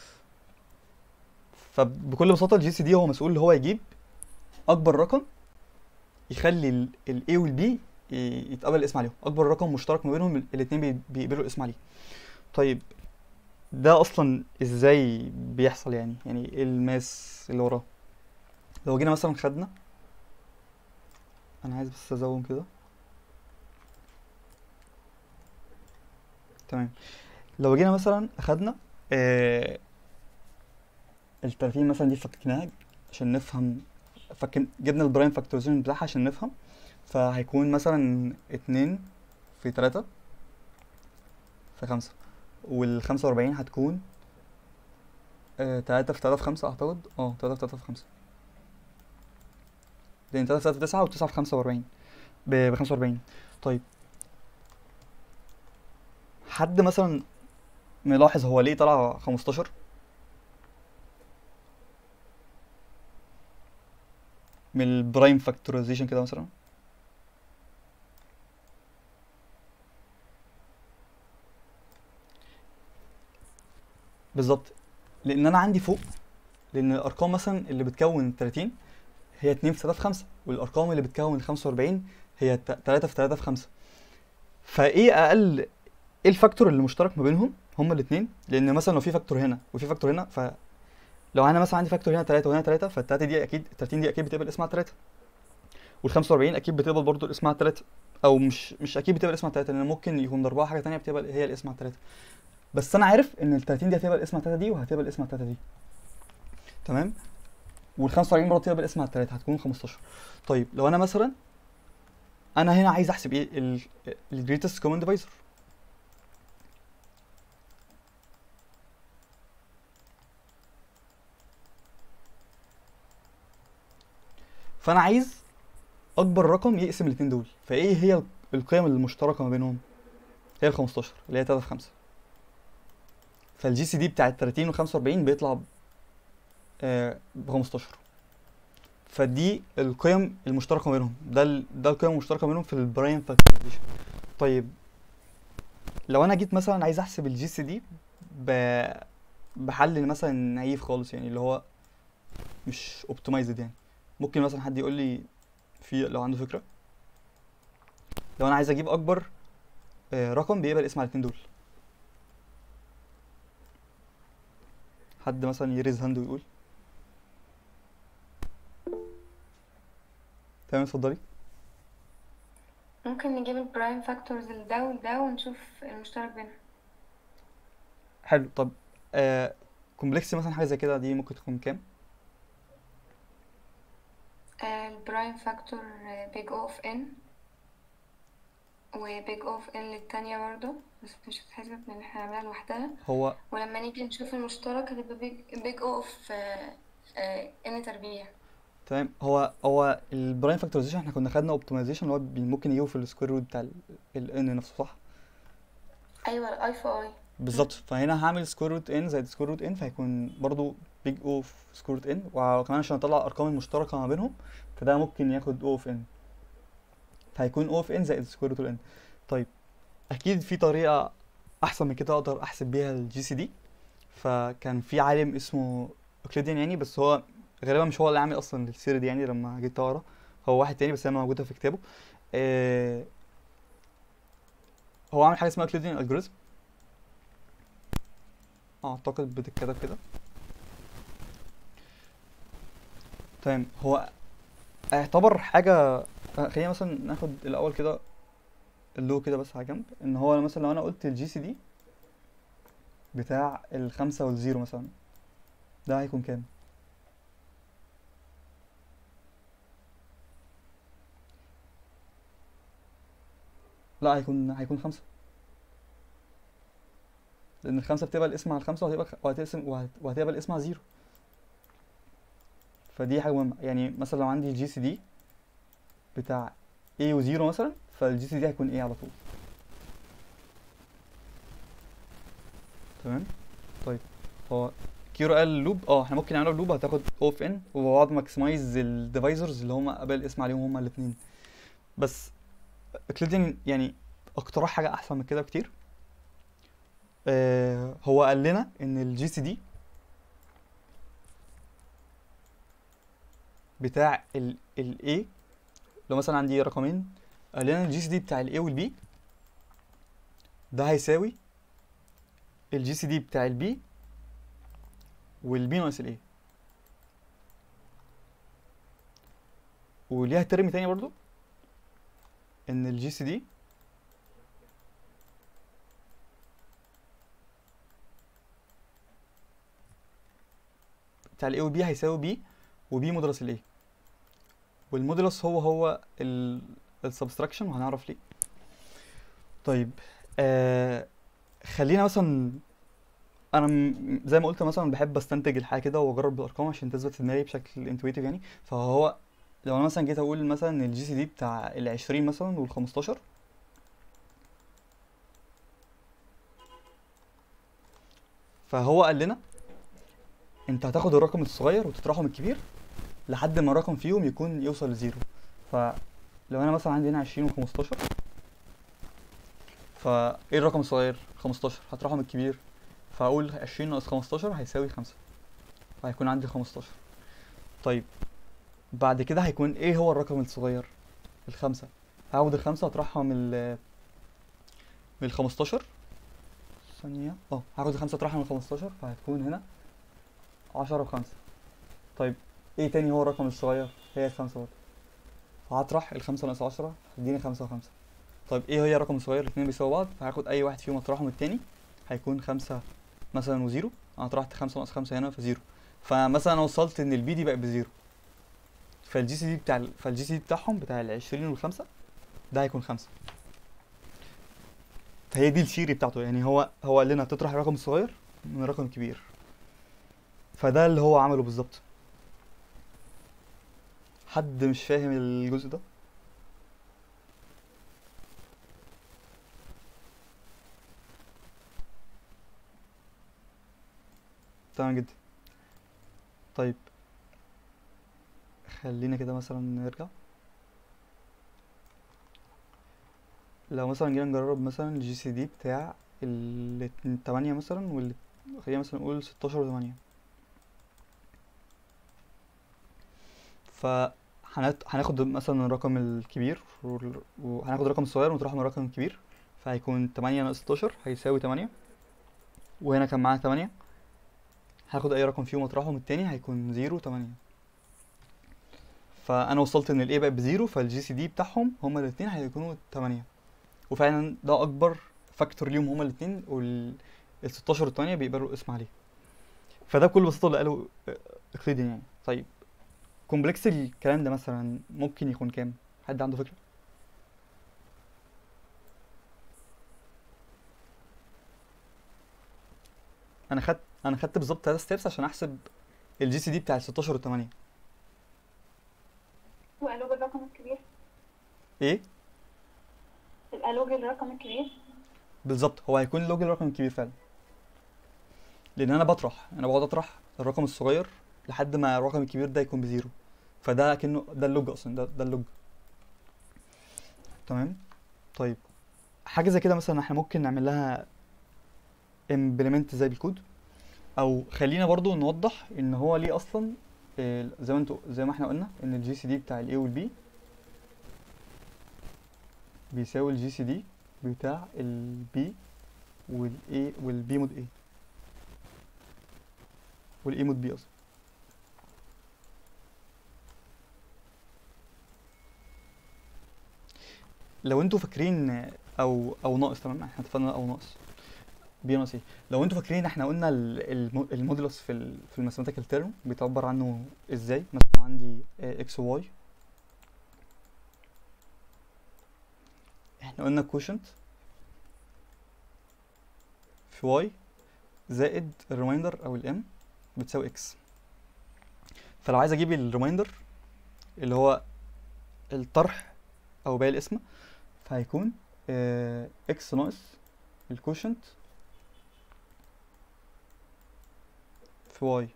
فبكل بساطة الجي سي دي هو مسؤول اللي هو يجيب أكبر رقم يخلي ال ال A وال B ي- يتقبل الاسم عليهم أكبر رقم مشترك ما بينهم ال- الاتنين بي- بيقبلوا الاسم عليه طيب ده أصلا إزاي بيحصل يعني يعني إيه الماس اللي وراه لو جينا مثلا خدنا أنا عايز بس أزوم كده تمام لو جينا مثلا أخدنا آه التلاتين مثلا دي فكناها عشان نفهم فكن جبنا البرايم فاكتورايزيشن بتاعها عشان نفهم فهيكون مثلا اتنين في تلاتة في خمسة والخمسة وأربعين هتكون آه تلاتة في تلاتة في خمسة أعتقد اه تلاتة في تلاتة في خمسة لأن تلاتة في تلاتة في تسعة وتسعة في خمسة وأربعين ب- بخمسة وأربعين طيب حد مثلا ملاحظ هو ليه طلع خمستاشر من البرايم فاكتورايزيشن كده مثلا بالظبط لان انا عندي فوق لان الارقام مثلا اللي بتكون 30 هي 2 في 3 في 5 والارقام اللي بتكون 45 هي 3 في 3 في 5 فايه اقل ايه الفاكتور اللي مشترك ما بينهم هما الاثنين لان مثلا لو في فاكتور هنا وفي فاكتور هنا ف لو انا مثلا عندي فاكتور هنا 3 وهنا 3 فال3 دي اكيد ال 30 دي اكيد بتقبل اسمها 3 وال 45 اكيد بتقبل برضو الاسم على 3 او مش مش اكيد بتقبل اسم على 3 لان ممكن يكون ضربها حاجه تانية بتقبل هي الاسم على 3 بس انا عارف ان ال 30 دي هتقبل اسم على 3 دي وهتقبل الاسم على 3 دي تمام وال 45 برضه هتقبل اسم على 3 هتكون 15 طيب لو انا مثلا انا هنا عايز احسب ايه الجريتست كومن ديفايزر فانا عايز اكبر رقم يقسم الاتنين دول فايه هي القيم المشتركه ما بينهم هي ال 15 اللي هي 3 في 5 فالجي سي دي بتاعت 30 و 45 بيطلع ب 15 فدي القيم المشتركه ما بينهم ده ال... ده القيم المشتركه ما بينهم في البرايم فاكتورايزيشن طيب لو انا جيت مثلا عايز احسب الجي سي دي ب... بحل مثلا نايف خالص يعني اللي هو مش اوبتمايزد يعني ممكن مثلا حد يقول لي في لو عنده فكره لو انا عايز اجيب اكبر آه، رقم بيقبل اسم على الاتنين دول حد مثلا يريز هاند ويقول تمام اتفضلي ممكن نجيب البرايم فاكتورز لده وده ونشوف المشترك بينهم حلو طب آه كومبلكس مثلا حاجه زي كده دي ممكن تكون كام البرايم فاكتور بيج او اوف ان وبيج او اوف ان للتانية برضه بس مش هتتحسب لان احنا هنعملها لوحدها هو ولما نيجي نشوف المشترك هتبقى بيج بيج او اوف ان تربيع تمام هو هو البرايم فاكتورايزيشن احنا كنا خدنا اوبتمايزيشن اللي هو بي- ممكن يجيبه في السكوير روت بتاع الان نفسه صح ايوه الاي في اي بالظبط فهنا هعمل سكوير روت ان زائد سكوير روت ان فهيكون برضو بيج او في سكوير روت ان وكمان عشان اطلع الارقام المشتركه ما بينهم فده ممكن ياخد او في ان فهيكون او في ان زائد سكوير روت ان طيب اكيد في طريقه احسن من كده اقدر احسب بيها الجي سي دي فكان في عالم اسمه اوكليديان يعني بس هو غالبا مش هو اللي عامل اصلا السيره دي يعني لما جيت اقرا هو واحد تاني بس هي موجوده في كتابه آه هو عامل حاجه اسمها اوكليديان الجوريزم اعتقد بتتكتب كده تمام هو اعتبر حاجه آه، خلينا مثلا ناخد الاول كده اللو كده بس على جنب ان هو مثلا لو انا قلت الجي سي دي بتاع الخمسة والزيرو مثلا ده هيكون كام لا هيكون هيكون خمسة لأن الخمسة بتبقى الاسم على الخمسة وهتبقى وهتقسم وهت- وهتبقى الاسم على زيرو فدي حاجة مهمة يعني مثلا لو عندي الجي سي دي بتاع A وزيرو مثلا فالجي سي دي هيكون A على طول تمام طيب هو كيرو قال لوب اه احنا ممكن نعملها بلوب هتاخد اوف ان وبعد ماكسمايز الديفايزرز اللي هما قبل الاسم عليهم هما الاثنين بس اكليدين يعني اقترح حاجه احسن من كده بكتير آه هو قال لنا ان الجي سي دي بتاع ال ال A لو مثلا عندي رقمين قال لنا الجي سي دي بتاع ال A وال B ده هيساوي الجي سي دي بتاع ال B وال B ناقص ال A وليها ترم تاني برضو ان الجي سي دي بتاع الاي وبي هيساوي بي وبي مودولس الاي والمودولس هو هو السبستراكشن وهنعرف ليه طيب آه خلينا مثلا انا م- زي ما قلت مثلا بحب استنتج الحاجه كده واجرب بالارقام عشان تثبت في دماغي بشكل انتويتيف يعني فهو لو انا مثلا جيت اقول مثلا ان الجي سي دي بتاع ال 20 مثلا وال 15 فهو قال لنا انت هتاخد الرقم الصغير وتطرحه من الكبير لحد ما الرقم فيهم يكون يوصل لزيرو فلو انا مثلا عندي هنا 20 و15 فايه الرقم الصغير 15 هطرحه من الكبير فاقول 20 ناقص 15 هيساوي 5 فهيكون عندي 15 طيب بعد كده هيكون ايه هو الرقم الصغير الخمسة هاخد الخمسة اطرحها من ال من الخمستاشر ثانية اه هاخد الخمسة اطرحها من الخمستاشر فهتكون هنا عشرة وخمسة طيب ايه تاني هو الرقم الصغير هي الخمسة برضه فهطرح الخمسة ناقص عشرة هتديني خمسة وخمسة طيب ايه هي الرقم الصغير الاتنين بيساوي بعض فهاخد اي واحد فيهم اطرحه من التاني هيكون خمسة مثلا وزيرو انا طرحت خمسة ناقص خمسة هنا فزيرو فمثلا انا وصلت ان البي دي بقت بزيرو فالجي سي دي بتاع ال- فالجي سي دي بتاعهم بتاع العشرين والخمسة ده هيكون خمسة فهي دي الثيري بتاعته يعني هو هو قال لنا تطرح الرقم الصغير من الرقم الكبير فده اللي هو عمله بالظبط حد مش فاهم الجزء ده تمام جدا طيب خلينا كده مثلا نرجع لو مثلا جينا نجرب مثلا الجي سي دي بتاع ال 8 مثلا وال خلينا مثلا نقول 16 و8 ف هنت- هناخد مثلا الرقم الكبير وال- وهناخد الرقم الصغير ونطرحه من الرقم الكبير فهيكون 8 ناقص 16 هيساوي 8 وهنا كان معانا 8 هاخد اي رقم فيهم اطرحه من التاني هيكون 0 8 فانا وصلت ان الاي بقت بزيرو فالجي سي دي بتاعهم هما الاثنين هيكونوا 8 وفعلا ده اكبر فاكتور ليهم هما الاثنين وال ال 16 وال 8 بيقبلوا الاسم عليه فده بكل بساطه اللي قاله اقليديان يعني طيب كومبلكس الكلام ده مثلا ممكن يكون كام حد عنده فكره انا خدت انا خدت بالظبط 3 ستيبس عشان احسب الجي سي دي بتاع ال 16 وال 8 وقالوا بالرقم الكبير ايه القالوا الرقم الكبير بالظبط هو هيكون لوج الرقم الكبير فعلا لان انا بطرح انا بقعد اطرح الرقم الصغير لحد ما الرقم الكبير ده يكون بزيرو فده كأنه ده اللوج اصلا ده ده اللوج تمام طيب حاجه زي كده مثلا احنا ممكن نعمل لها امبلمنت زي بالكود او خلينا برضو نوضح ان هو ليه اصلا آه، زي ما انتوا زي ما احنا قلنا ان الجي سي دي بتاع الاي والبي بيساوي الجي سي دي بتاع البي والاي والبي مود ايه والاي مود بي اصلا لو انتوا فاكرين او او ناقص تمام احنا اتفقنا او ناقص بي ناقص ايه لو انتوا فاكرين احنا قلنا ال- الم- المودولوس في ال في الماثيماتيكال تيرم بيتعبر عنه ازاي مثلا عندي اكس وواي احنا قلنا كوشنت في واي زائد الريمايندر او الام بتساوي اكس فلو عايز اجيب الريمايندر اللي هو الطرح او باقي القسمة فهيكون اكس ناقص الكوشنت في واي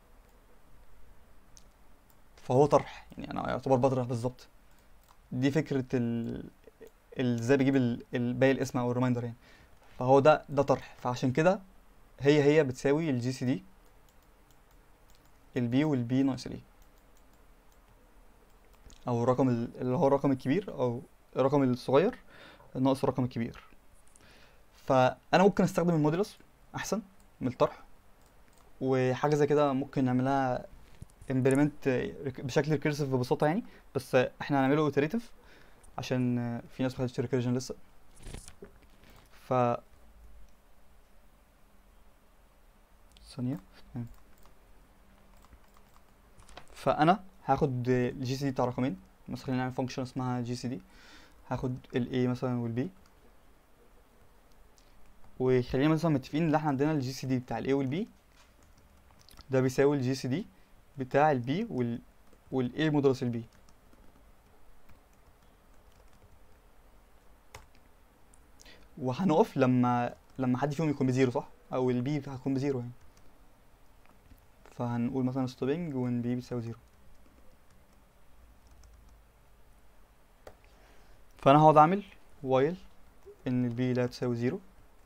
فهو طرح يعني انا يعتبر بطرح بالظبط دي فكرة ال ال- ازاي بجيب ال- ال- باقي القسمة او الريمايندر يعني فهو ده ده طرح فعشان كده هي هي بتساوي الجي سي دي البي والبي ناقص الاي او الرقم ال- اللي هو الرقم الكبير او الرقم الصغير ناقص الرقم الكبير فانا ممكن استخدم المودولوس احسن من الطرح وحاجه زي كده ممكن نعملها امبلمنت بشكل ريكيرسيف ببساطه يعني بس احنا هنعمله اوتريتيف عشان في ناس ما خدتش ريكيرجن لسه ف ثانيه تمام. فانا هاخد الجي سي دي بتاع رقمين مثلا نعمل فانكشن اسمها جي سي دي هاخد ال A مثلا وال B وخلينا مثلا متفقين ان احنا عندنا الجي سي دي بتاع ال A وال B ده بيساوي الجي سي دي بتاع ال B وال وال A مدرس ال B وهنقف لما لما حد فيهم يكون بزيرو صح او ال B هيكون بزيرو يعني فهنقول مثلا ستوبنج وان B بيساوي زيرو فانا هقعد اعمل وايل ان البي لا تساوي زيرو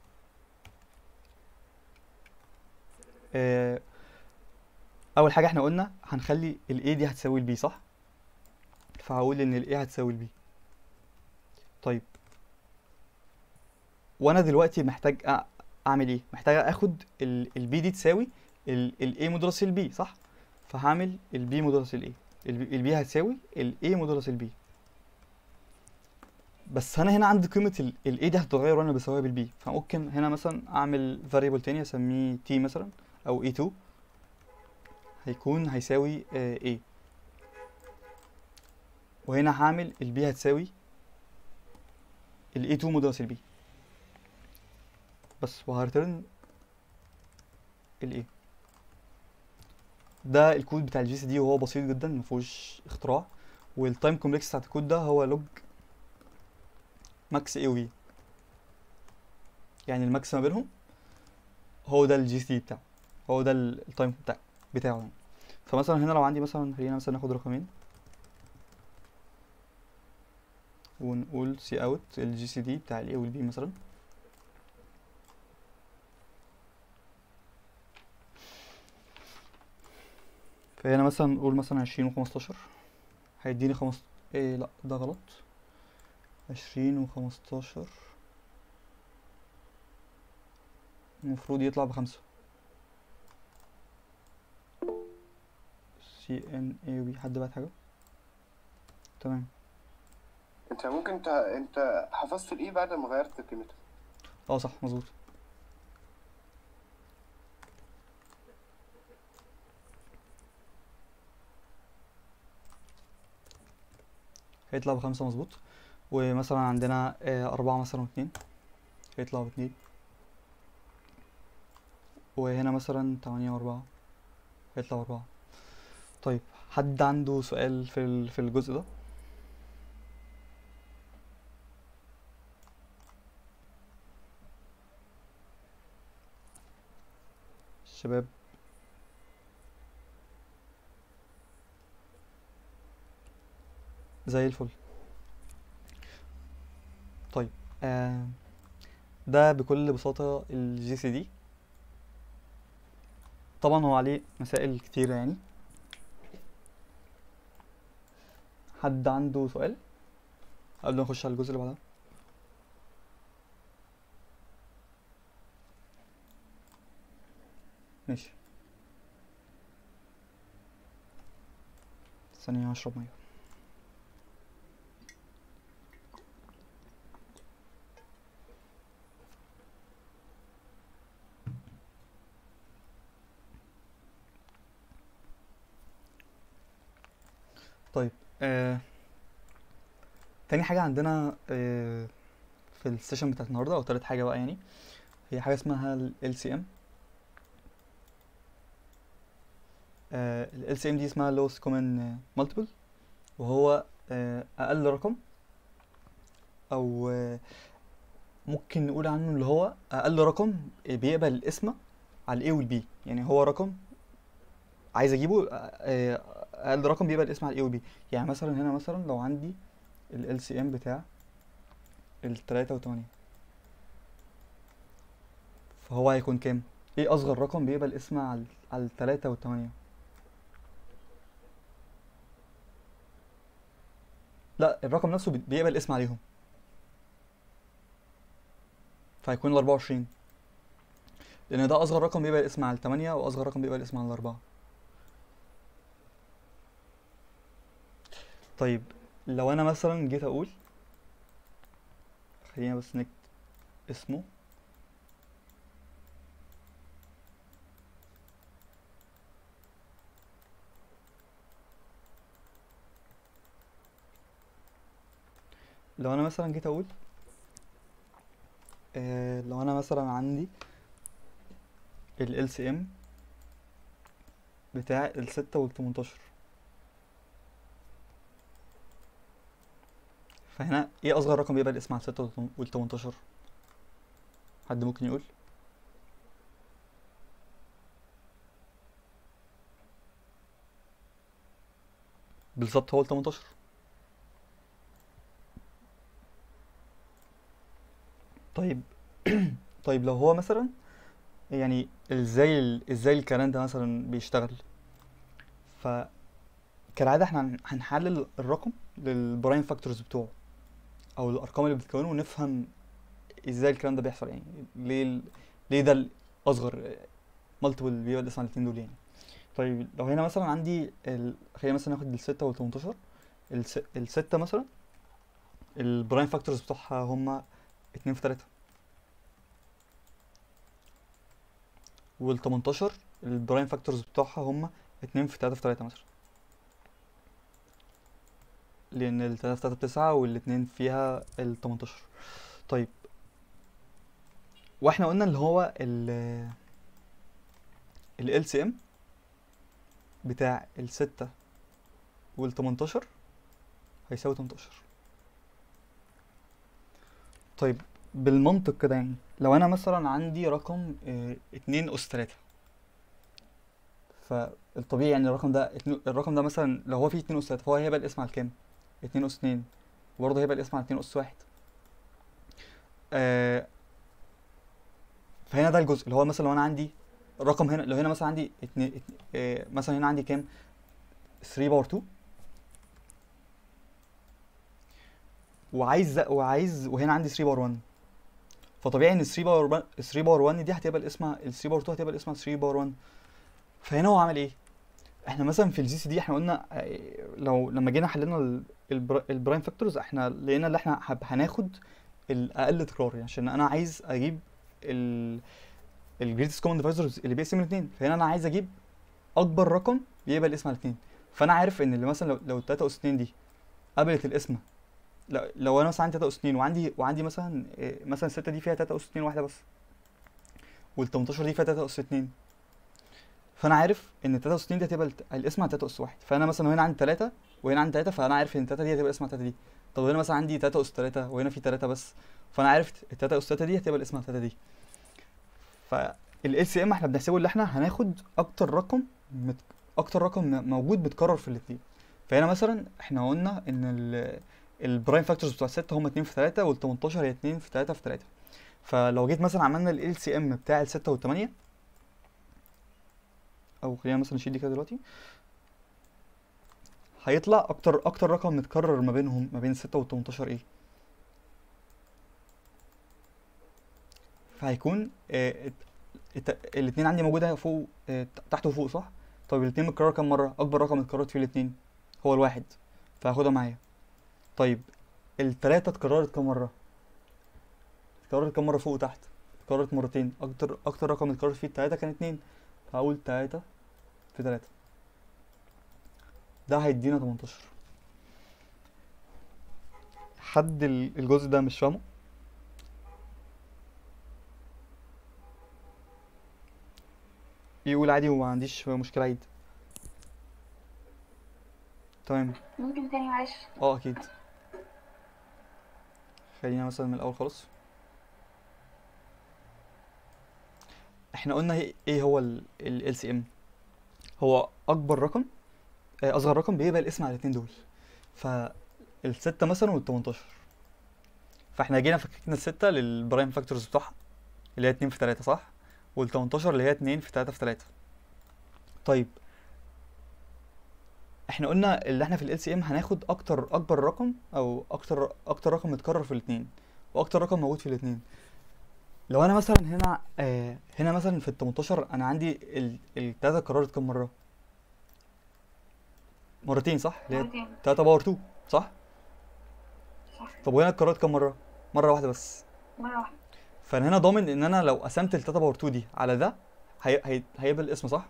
آه، اول حاجه احنا قلنا هنخلي الاي دي هتساوي البي صح فهقول ان الاي هتساوي البي طيب وانا دلوقتي محتاج أ- اعمل ايه محتاج اخد البي دي تساوي الاي مدرس البي صح فهعمل البي مدرس الاي البي هتساوي الاي مدرس البي بس انا هنا عندي قيمه الاي دي هتتغير وانا بساويها بالبي فممكن هنا مثلا اعمل فاريبل تاني اسميه تي مثلا او اي 2 هيكون هيساوي a وهنا هعمل البي هتساوي ال a2 مدرس البي بس وهرترن ال a ده الكود بتاع الجي سي دي وهو بسيط جدا مفيهوش اختراع والتايم كومبلكس بتاعت الكود ده هو لوج ماكس اي وفي يعني الماكس ما بينهم هو ده الجي سي بتاعه هو ده ال- التايم بتاع بتاعه يعني فمثلا هنا لو عندي مثلا خلينا مثلا ناخد رقمين ونقول سي اوت الجي سي دي بتاع الاي والبي مثلا فهنا مثلا نقول مثلا عشرين وخمستاشر هيديني خمس ايه لا ده غلط عشرين وخمستاشر المفروض يطلع بخمسة سي ان اي بي حد بعت حاجة تمام انت ممكن انت انت حفظت الايه بعد ما غيرت قيمتها اه صح مظبوط هيطلع بخمسة مظبوط ومثلا عندنا آه، أربعة مثلا واتنين هيطلع باتنين وهنا مثلا تمانية وأربعة هيطلع بأربعة طيب حد عنده سؤال في ال- في الجزء ده شباب زي الفل طيب آه ده بكل بساطة الجي سي دي طبعا هو عليه مسائل كتيرة يعني حد عنده سؤال قبل ما نخش على الجزء اللي بعدها ماشي ثانية هشرب مية طيب آه... تاني حاجة عندنا آه... في السيشن بتاعت النهاردة أو تالت حاجة بقى يعني هي حاجة اسمها ال LCM آه... ال LCM دي اسمها lowest common multiple وهو آه... أقل رقم أو آه... ممكن نقول عنه اللي هو أقل رقم بيقبل القسمة على ال A وال B يعني هو رقم عايز أجيبه آه... أقل رقم بيقبل القسمة على ال A وال B يعني مثلا هنا مثلا لو عندي ال LCM بتاع التلاتة وتمانية فهو هيكون كام؟ ايه أصغر رقم بيقبل اسمه على على التلاتة والتمانية؟ لا الرقم نفسه بي- بيقبل اسم عليهم فهيكون الأربعة وعشرين لأن ده أصغر رقم بيقبل اسم على التمانية وأصغر رقم بيقبل اسم على الأربعة طيب لو أنا مثلا جيت أقول خلينا بس نكتب اسمه لو انا مثلا جيت اقول آه لو انا مثلا عندي ال LCM بتاع الستة والتمنتاشر فهنا ايه اصغر رقم بيبقى الاسم على الستة والتمنتاشر حد ممكن يقول بالظبط هو التمنتاشر طيب طيب لو هو مثلا يعني ازاي ال- ازاي الكلام ده مثلا بيشتغل ف كالعادة احنا هن- هنحلل الرقم للبرايم فاكتورز بتوعه او الارقام اللي بتكونه ونفهم ازاي الكلام ده بيحصل يعني ليه ال... ليه ده الاصغر مالتيبل بيبقى الاسم على الاتنين دول يعني طيب لو هنا مثلا عندي ال... خلينا مثلا ناخد الستة والتمنتاشر الس... الستة مثلا البرايم فاكتورز بتوعها هما اتنين في تلاتة والتمنتاشر البرايم فاكتورز بتوعها هما اتنين في تلاتة في تلاتة مثلا لأن التلاتة في تلاتة بتسعة والاتنين فيها التمنتاشر طيب واحنا قلنا اللي هو ال ال LCM بتاع الستة والتمنتاشر هيساوي تمنتاشر طيب بالمنطق كده يعني لو انا مثلا عندي رقم اه اتنين اس تلاتة فالطبيعي يعني الرقم ده اتنين الرقم ده مثلا لو هو فيه اتنين اس تلاتة فهو هيبقى الاسم على كام؟ اتنين اس اتنين وبرضه هيبقى الاسم على اتنين اس واحد آه فهنا ده الجزء اللي هو مثلا لو انا عندي الرقم هنا لو هنا مثلا عندي اتنين اتنين آه مثلا هنا عندي كام؟ 3 باور 2 وعايز وعايز وهنا عندي 3 باور 1 فطبيعي ان 3 باور 1 3 باور 1 دي هتبقى الاسم ال 3 باور 2 هتبقى الاسم 3 باور 1 فهنا هو عمل ايه؟ احنا مثلا في الجي سي دي احنا قلنا آه، لو لما جينا حللنا ال- البر- البرايم فاكتورز احنا لقينا ان احنا هب- هناخد الاقل تكرار يعني عشان انا عايز اجيب ال الجريتست كومن ديفايزرز اللي بيقسم الاثنين فهنا انا عايز اجيب اكبر رقم بيقبل الاسم على الاثنين فانا عارف ان اللي مثلا لو لو 3 اس 2 دي قبلت الاسم لو, لو انا مثلا عندي 3 اس 2 وعندي وعندي مثلا إيه، مثلا 6 دي فيها 3 اس 2 واحده بس وال 18 دي فيها 3 اس 2 فانا عارف ان 3 اس 2 دي هتبقى الت- الاسم على 3 اس 1 فانا مثلا هنا عندي 3 وهنا عندي 3 فانا عارف ان 3 دي هتبقى الاسم على 3 دي طب هنا مثلا عندي 3 اس 3 وهنا في 3 بس فانا عارف ال 3 اس 3 دي هتبقى الاسم على 3 دي فال سي ام احنا بنحسبه اللي احنا هناخد اكتر رقم مت... اكتر رقم م- موجود متكرر في الاثنين فهنا مثلا احنا قلنا ان ال البرايم فاكتورز بتوع الستة هم 2 في 3 وال 18 هي 2 في 3 في 3 فلو جيت مثلا عملنا ال سي ام بتاع الستة والتمانية او خلينا مثلا نشيل دي كده دلوقتي هيطلع اكتر اكتر رقم متكرر ما بينهم ما بين الستة وال 18 ايه فهيكون آه الت- الت- الاتنين عندي موجودة فوق آه تحت وفوق صح طيب الاتنين متكرر كام مرة اكبر رقم اتكررت فيه الاتنين هو الواحد فهاخدها معايا طيب التلاتة اتكررت كام مرة اتكررت كام مرة فوق وتحت اتكررت مرتين اكتر اكتر رقم اتكررت فيه التلاتة كان اتنين فهقول تلاتة في تلاتة ده هيدينا 18 حد ال- الجزء ده مش فاهمه يقول عادي وما عنديش مشكلة عيد تمام ممكن تاني معلش اه اكيد خلينا مثلا من الاول خالص احنا قلنا ايه إيه هو ال LCM هو اكبر رقم آه، اصغر رقم بيبقى الاسم على الاتنين دول فالستة مثلا والتمنتاشر فاحنا جينا فككنا الستة للبرايم فاكتورز بتوعها اللي هي اتنين في تلاتة صح والتمنتاشر اللي هي اتنين في تلاتة في تلاتة طيب احنا قلنا اللي احنا في ال LCM هناخد اكتر اكبر رقم او اكتر اكتر رقم متكرر في الاتنين واكتر رقم موجود في الاتنين لو انا مثلا هنا آه هنا مثلا في ال 18 انا عندي ال- التلاتة اتكررت كام مرة مرتين صح اللي هي مرتين 3 باور 2 صح صح طب وهنا اتكررت كام مرة مرة واحدة بس مرة واحدة فانا هنا ضامن ان انا لو قسمت ال 3 باور 2 دي على ده هي... هي... هيبقى الاسم صح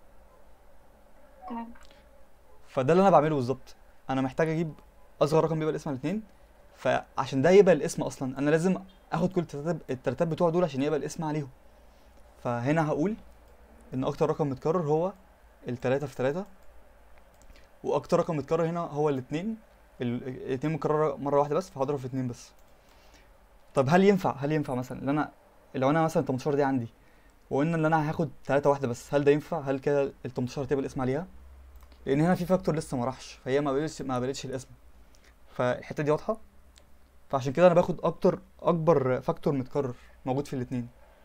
تمام فده اللي انا بعمله بالظبط انا محتاج اجيب اصغر رقم بيبقى الاسم على الاثنين فعشان ده يبقى الاسم اصلا انا لازم اخد كل الترتيب الترتيب بتوع دول عشان يبقى الاسم عليهم فهنا هقول ان اكتر رقم متكرر هو التلاتة في تلاتة واكتر رقم متكرر هنا هو الاتنين ال- الاتنين متكررة مرة واحدة بس فهضرب في اتنين بس طب هل ينفع هل ينفع مثلا ان انا لو انا مثلا 18 دي عندي وقلنا ان انا هاخد تلاتة واحدة بس هل ده ينفع هل كده ال 18 هتبقى الاسم عليها لان هنا في فاكتور لسه ما راحش فهي ما بقتش ما بقتش الاسم فالحته دي واضحه فعشان كده انا باخد اكتر اكبر فاكتور متكرر موجود في الاتنين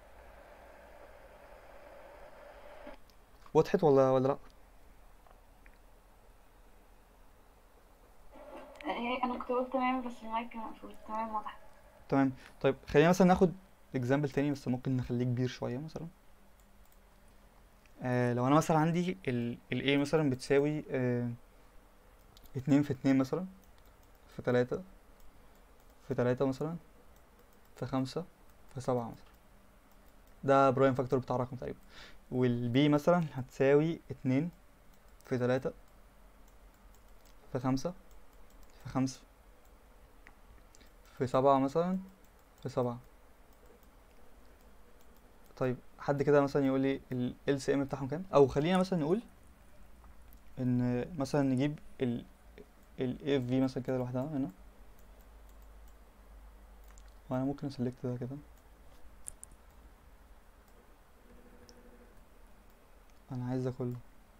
وضحت ولا ولا لا هي انا كنت قلت تمام بس المايك كان مقفول تمام واضح تمام طيب خلينا مثلا ناخد اكزامبل تاني بس ممكن نخليه كبير شويه مثلا آه لو انا مثلا عندي ال ال A مثلا بتساوي آه اتنين في اتنين مثلا في تلاتة في تلاتة مثلا في خمسة في سبعة مثلا ده برايم فاكتور بتاع الرقم تقريبا والبي مثلا هتساوي اتنين في تلاتة في خمسة في خمسة في سبعة مثلا في سبعة طيب حد كده مثلا يقول لي ال LCM بتاعهم كام او خلينا مثلا نقول ان مثلا نجيب ال ال AFV مثلا كده لوحدها هنا وانا ممكن اسلكت ده كده انا عايز ده كله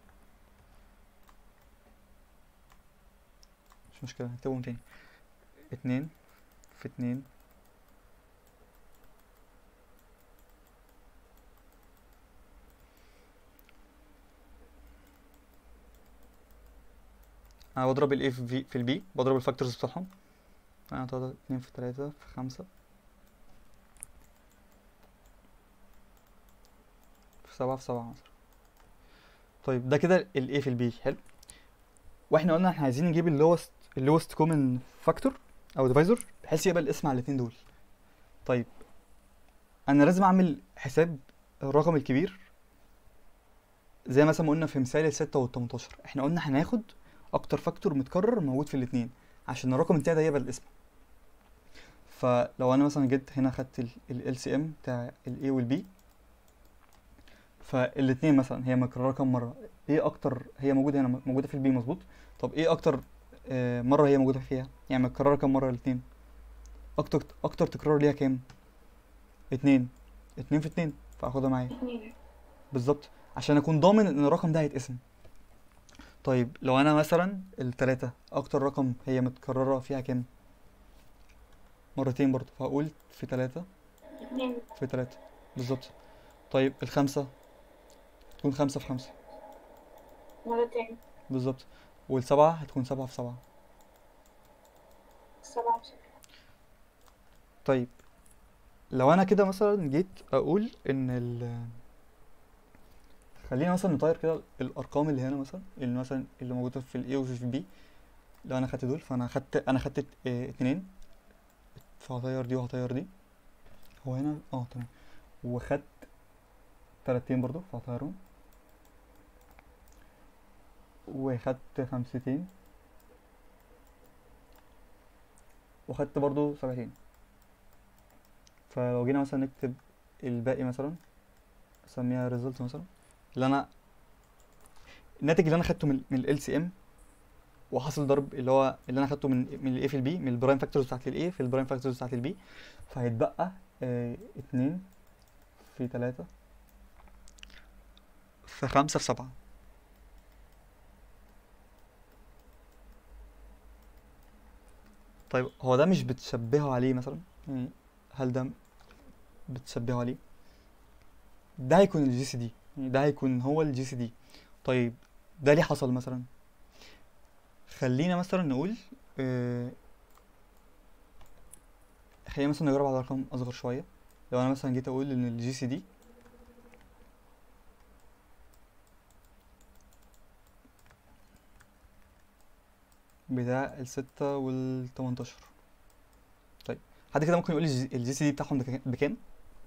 مش مشكلة هكتبهم تاني اتنين في اتنين انا بضرب ال A في V في ال B بضرب الفاكتورز بتاعهم انا تلاتة اتنين في تلاتة في خمسة في سبعة في سبعة مثلا طيب ده كده ال A في ال B حلو واحنا قلنا احنا عايزين نجيب اللوست اللوست كومن فاكتور او ديفايزر بحيث يبقى الاسم على الاتنين دول طيب انا لازم اعمل حساب الرقم الكبير زي مثلا ما قلنا في مثال الستة والتمنتاشر احنا قلنا هناخد اكتر فاكتور متكرر موجود في الاتنين عشان الرقم التاني ده يبقى الاسم فلو انا مثلا جيت هنا خدت ال ال LCM بتاع ال A وال B فالاتنين مثلا هي متكررة كام مرة ايه اكتر هي موجودة هنا موجودة في البي مظبوط طب ايه اكتر آه، مرة هي موجودة فيها يعني متكررة كام مرة الاتنين اكتر اكتر تكرار ليها كام اتنين اتنين في اتنين فاخدها معايا اتنين بالظبط عشان اكون ضامن ان الرقم ده هيتقسم طيب لو انا مثلا التلاتة اكتر رقم هي متكررة فيها كام مرتين برضه فهقول في تلاتة اتنين في تلاتة بالظبط طيب الخمسة تكون خمسة في خمسة مرتين بالظبط والسبعة هتكون سبعة في سبعة سبعة بشكل طيب لو انا كده مثلا جيت اقول ان ال خلينا مثلا نطير كده الارقام اللي هنا مثلا اللي مثلا اللي موجوده في الاي وفي البي لو انا خدت دول فانا خدت انا خدت ات- اه اتنين فهطير دي وهطير دي هو هنا اه تمام وخدت تلاتين برضو فهطيرهم وخدت خمستين واخدت برضو سبعتين فلو جينا مثلا نكتب الباقي مثلا اسميها ريزلت مثلا اللي انا الناتج اللي انا خدته من من ال سي ام وحاصل ضرب اللي هو اللي انا خدته من من الاي في البي من البرايم فاكتورز بتاعت الاي في البرايم فاكتورز بتاعت البي فهيتبقى اه اتنين في تلاتة في خمسة في سبعة طيب هو ده مش بتشبهه عليه مثلا يعني هل ده بتشبهه عليه ده هيكون الجي سي دي يعني ده هيكون هو الجي سي دي طيب ده ليه حصل مثلا خلينا مثلا نقول آه خلينا مثلا نجرب على رقم اصغر شويه لو انا مثلا جيت اقول ان الجي سي دي بتاع الستة والتمنتاشر طيب حد كده ممكن يقول لي الجي سي دي بتاعهم ده بكام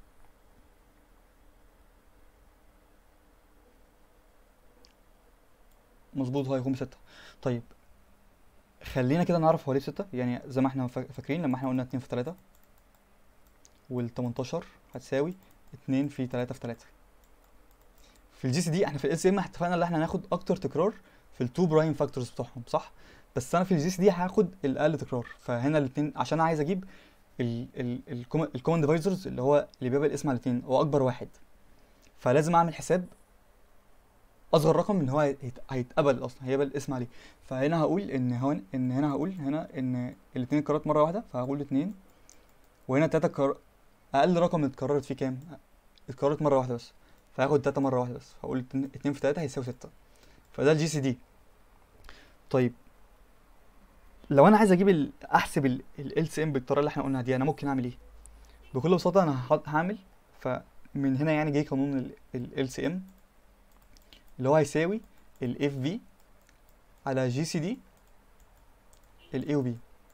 مظبوط هو هيكون بستة طيب خلينا كده نعرف هو ليه بستة يعني زي ما احنا فا- فاكرين لما احنا قلنا اتنين في تلاتة والتمنتاشر هتساوي اتنين في تلاتة في تلاتة في الجي سي دي احنا في ال سي ام اتفقنا ان احنا هناخد اكتر تكرار في التو برايم فاكتورز بتوعهم صح بس انا في الجي سي دي هاخد الاقل تكرار فهنا الاثنين عشان عايز اجيب الكومن ديفايزرز اللي هو اللي بيبقى الاسم على الاثنين هو اكبر واحد فلازم اعمل حساب اصغر رقم اللي هو هيت- هيتقبل اصلا هيبقى الاسم عليه فهنا هقول ان هون ان هنا هقول هنا ان الاثنين اتكررت مره واحده فهقول اتنين وهنا تلاته كر... اقل رقم اتكررت فيه كام اتكررت مره واحده بس فهاخد تلاته مره واحده بس هقول اتنين اتنين في تلاته هيساوي سته فده الجي سي دي طيب لو انا عايز اجيب ال- احسب ال سي ام بالطريقه اللي احنا قلنا دي انا ممكن اعمل ايه بكل بساطه انا هحط- هعمل فمن هنا يعني جه قانون ال سي ام اللي هو هيساوي الاف في على جي سي دي الاي او بي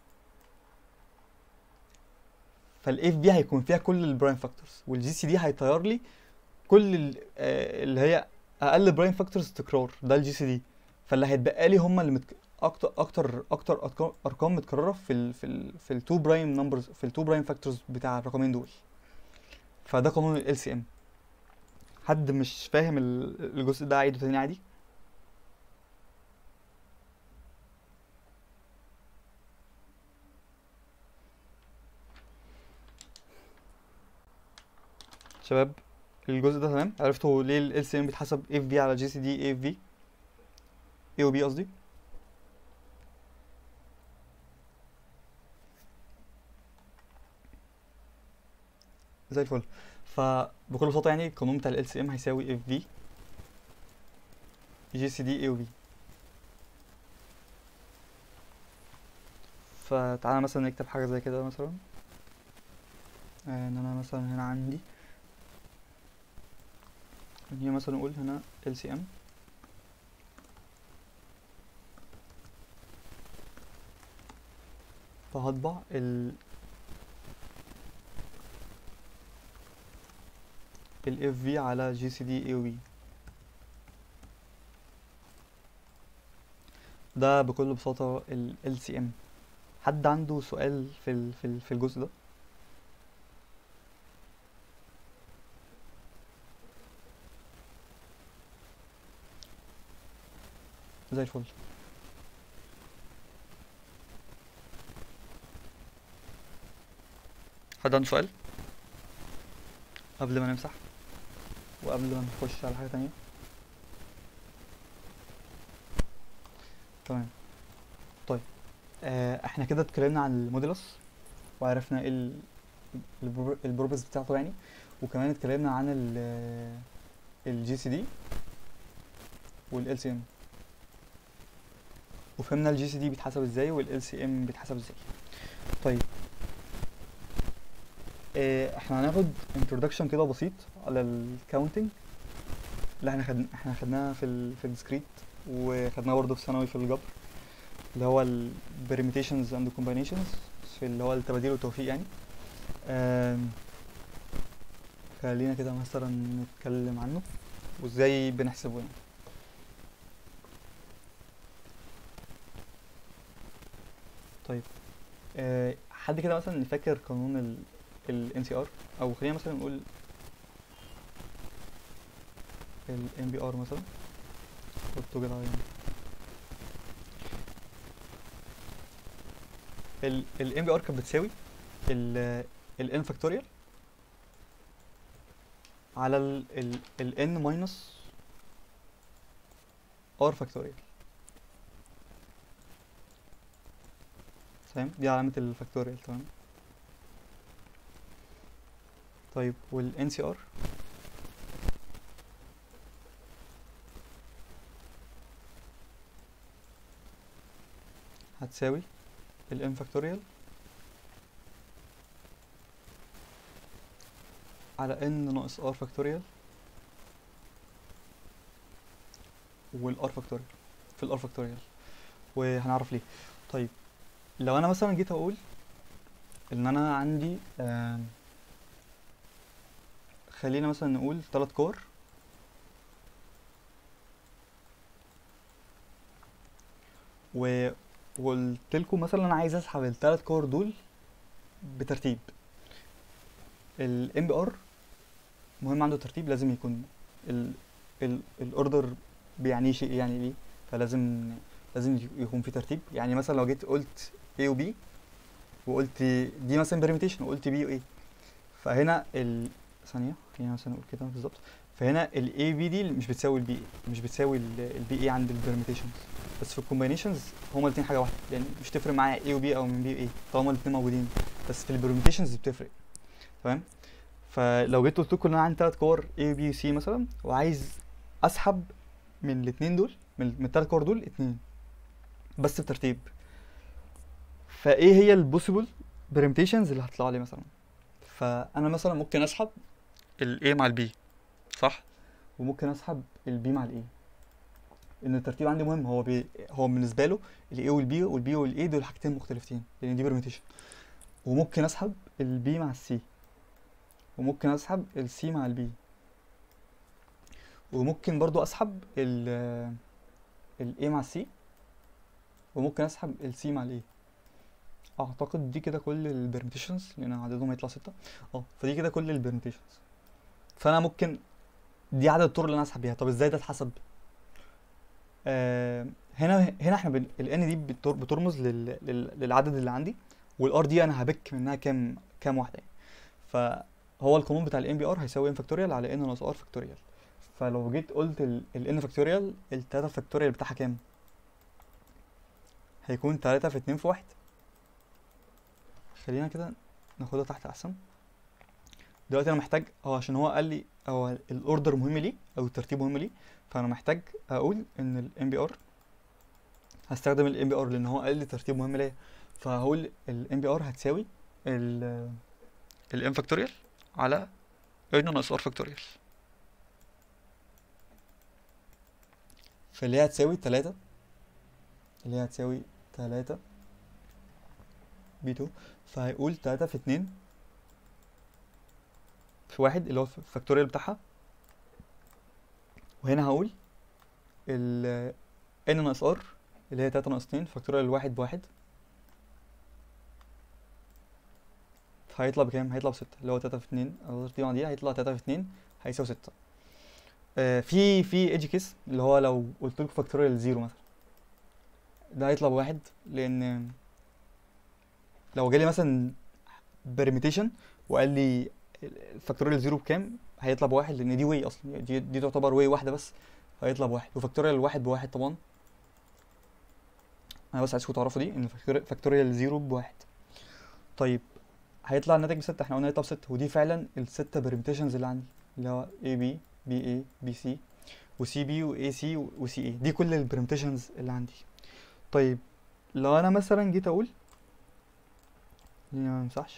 فالاف بي هيكون فيها كل البرايم فاكتورز والجي سي دي هيطير لي كل ال- آه، اللي هي اقل برايم فاكتورز تكرار ده الجي سي دي فاللي هيتبقى لي هم اللي متك... اكتر اكتر اكتر أرقام- ارقام متكرره في ال في ال في التو برايم نمبرز في التو برايم فاكتورز بتاع الرقمين دول فده قانون ال سي ام حد مش فاهم ال- الجزء ده عيده تاني عادي شباب الجزء ده تمام عرفتوا ليه ال LCM بيتحسب اف في على جي سي دي اف في اي او بي قصدي زي الفل فبكل بساطة يعني القانون بتاع ال LCM هيساوي اف في جي سي دي اي او بي فتعالى مثلا نكتب حاجة زي كده مثلا آه، ان انا مثلا هنا عندي هي مثلا نقول هنا LCM فهطبع ال ال FV على GCD AOB ده بكل بساطة ال LCM حد عنده سؤال في ال في ال في الجزء ده زي الفل حد عنده سؤال قبل ما نمسح وقبل ما نخش على حاجة تانية تمام طيب آه احنا كده اتكلمنا عن الموديلس وعرفنا ايه ال- البرو- البروبرز بتاعته يعني وكمان اتكلمنا عن ال الجي سي دي والال سي ام وفهمنا الجي سي دي بيتحسب ازاي والال سي ام بيتحسب ازاي طيب آه، احنا هناخد introduction كده بسيط على الكاونتنج اللي احنا خد... احنا خدناها في ال... في الديسكريت وخدناها برضه في ثانوي في الجبر اللي هو ال permutations and combinations في اللي هو التباديل والتوفيق يعني آم، خلينا كده مثلا نتكلم عنه وازاي بنحسبه يعني طيب آه، حد كده مثلا فاكر قانون ال ال NCR او خلينا مثلا نقول ال NBR مثلا حطه كده على ال ال NBR كانت بتساوي ال ال N فاكتوريال على ال ال ال N ماينس R فاكتوريال تمام دي علامة الفاكتوريال تمام طيب وال NCR هتساوي ال n فاكتوريال على n ناقص r فاكتوريال وال r فاكتوريال في ال r فاكتوريال وهنعرف ليه طيب لو انا مثلا جيت اقول ان انا عندي آم، خلينا مثلا نقول تلات كور و وقلت لكم مثلا انا عايز اسحب التلات كور دول بترتيب ال MBR مهم عنده ترتيب لازم يكون ال ال الاوردر بيعني شيء يعني ايه فلازم لازم يكون في ترتيب يعني مثلا لو جيت قلت A و B وقلت دي مثلا بريميتيشن وقلت B و A فهنا ال ثانية خلينا مثلا نقول كده بالظبط فهنا ال A B دي مش بتساوي ال B مش بتساوي ال B A عند البريميتيشنز بس في الكومبينيشنز هما الاتنين حاجة واحدة يعني مش تفرق معايا A و B او من B و A طالما الاتنين موجودين بس في البريميتيشنز بتفرق تمام فلو جيت قلت لكم ان انا عندي تلات كور A و B و C مثلا وعايز اسحب من الاتنين دول من من التلات كور دول اتنين بس بترتيب فايه هي البوسيبل بريمتيشنز اللي هتطلع لي مثلا فانا مثلا ممكن اسحب ال A مع ال B صح وممكن اسحب ال B مع ال A ان الترتيب عندي مهم هو بي هو بالنسبه له ال A وال B وال B وال A دول حاجتين مختلفتين لان دي بريمتيشن وممكن اسحب ال B مع ال C وممكن اسحب ال C مع ال B وممكن برضو اسحب ال ال A مع ال C وممكن اسحب ال C مع ال A اعتقد دي كده كل البرميتيشنز لان عددهم هيطلع ستة اه فدي كده كل البرميتيشنز فانا ممكن دي عدد الطرق اللي انا اسحب بيها طب ازاي ده اتحسب آه هنا هنا احنا بن... ال n دي بتر... بترمز لل... لل... للعدد اللي عندي والار دي انا هبك منها كام كام واحده يعني فهو القانون بتاع ال NBR هيساوي n فاكتوريال على n ناقص r فاكتوريال فلو جيت قلت ال, ال n فاكتوريال ال 3 فاكتوريال بتاعها كام هيكون 3 في 2 في 1 خلينا كده ناخدها تحت احسن دلوقتي انا محتاج اه عشان هو قال لي هو الاوردر مهم لي او الترتيب مهم لي فانا محتاج اقول ان ال MBR هستخدم ال MBR لان هو قال لي ترتيب مهم ليا فهقول ال MBR هتساوي ال ال M فاكتوريال على n ناقص r فاكتوريال فاللي هي هتساوي تلاتة اللي هي هتساوي تلاتة بي 2 فهيقول تلاتة في اتنين في واحد اللي هو الفاكتوريال بتاعها وهنا هقول ال n ناقص r اللي هي تلاتة ناقص اتنين فاكتوريال الواحد بواحد هيطلع بكام؟ هيطلع بستة اللي هو تلاتة في اتنين أو ترتيب دي هيطلع تلاتة في اتنين هيساوي ستة آه في في ايدج كيس اللي هو لو قلت لكم فاكتوريال زيرو مثلا ده هيطلع بواحد لأن لو جالي مثلا بريميتيشن وقال لي الفاكتوريال زيرو بكام هيطلع بواحد لان دي واي اصلا دي, دي تعتبر واي واحده بس هيطلع بواحد وفاكتوريال واحد بواحد طبعا انا بس عايزكم تعرفوا دي ان فاكتوريال زيرو بواحد طيب هيطلع الناتج بستة احنا قلنا هيطلع بستة ودي فعلا الستة بريميتيشنز اللي عندي اللي هو اي بي بي اي بي سي وسي بي واي سي وسي اي دي كل البريميتيشنز اللي عندي طيب لو انا مثلا جيت اقول دي ما ينفعش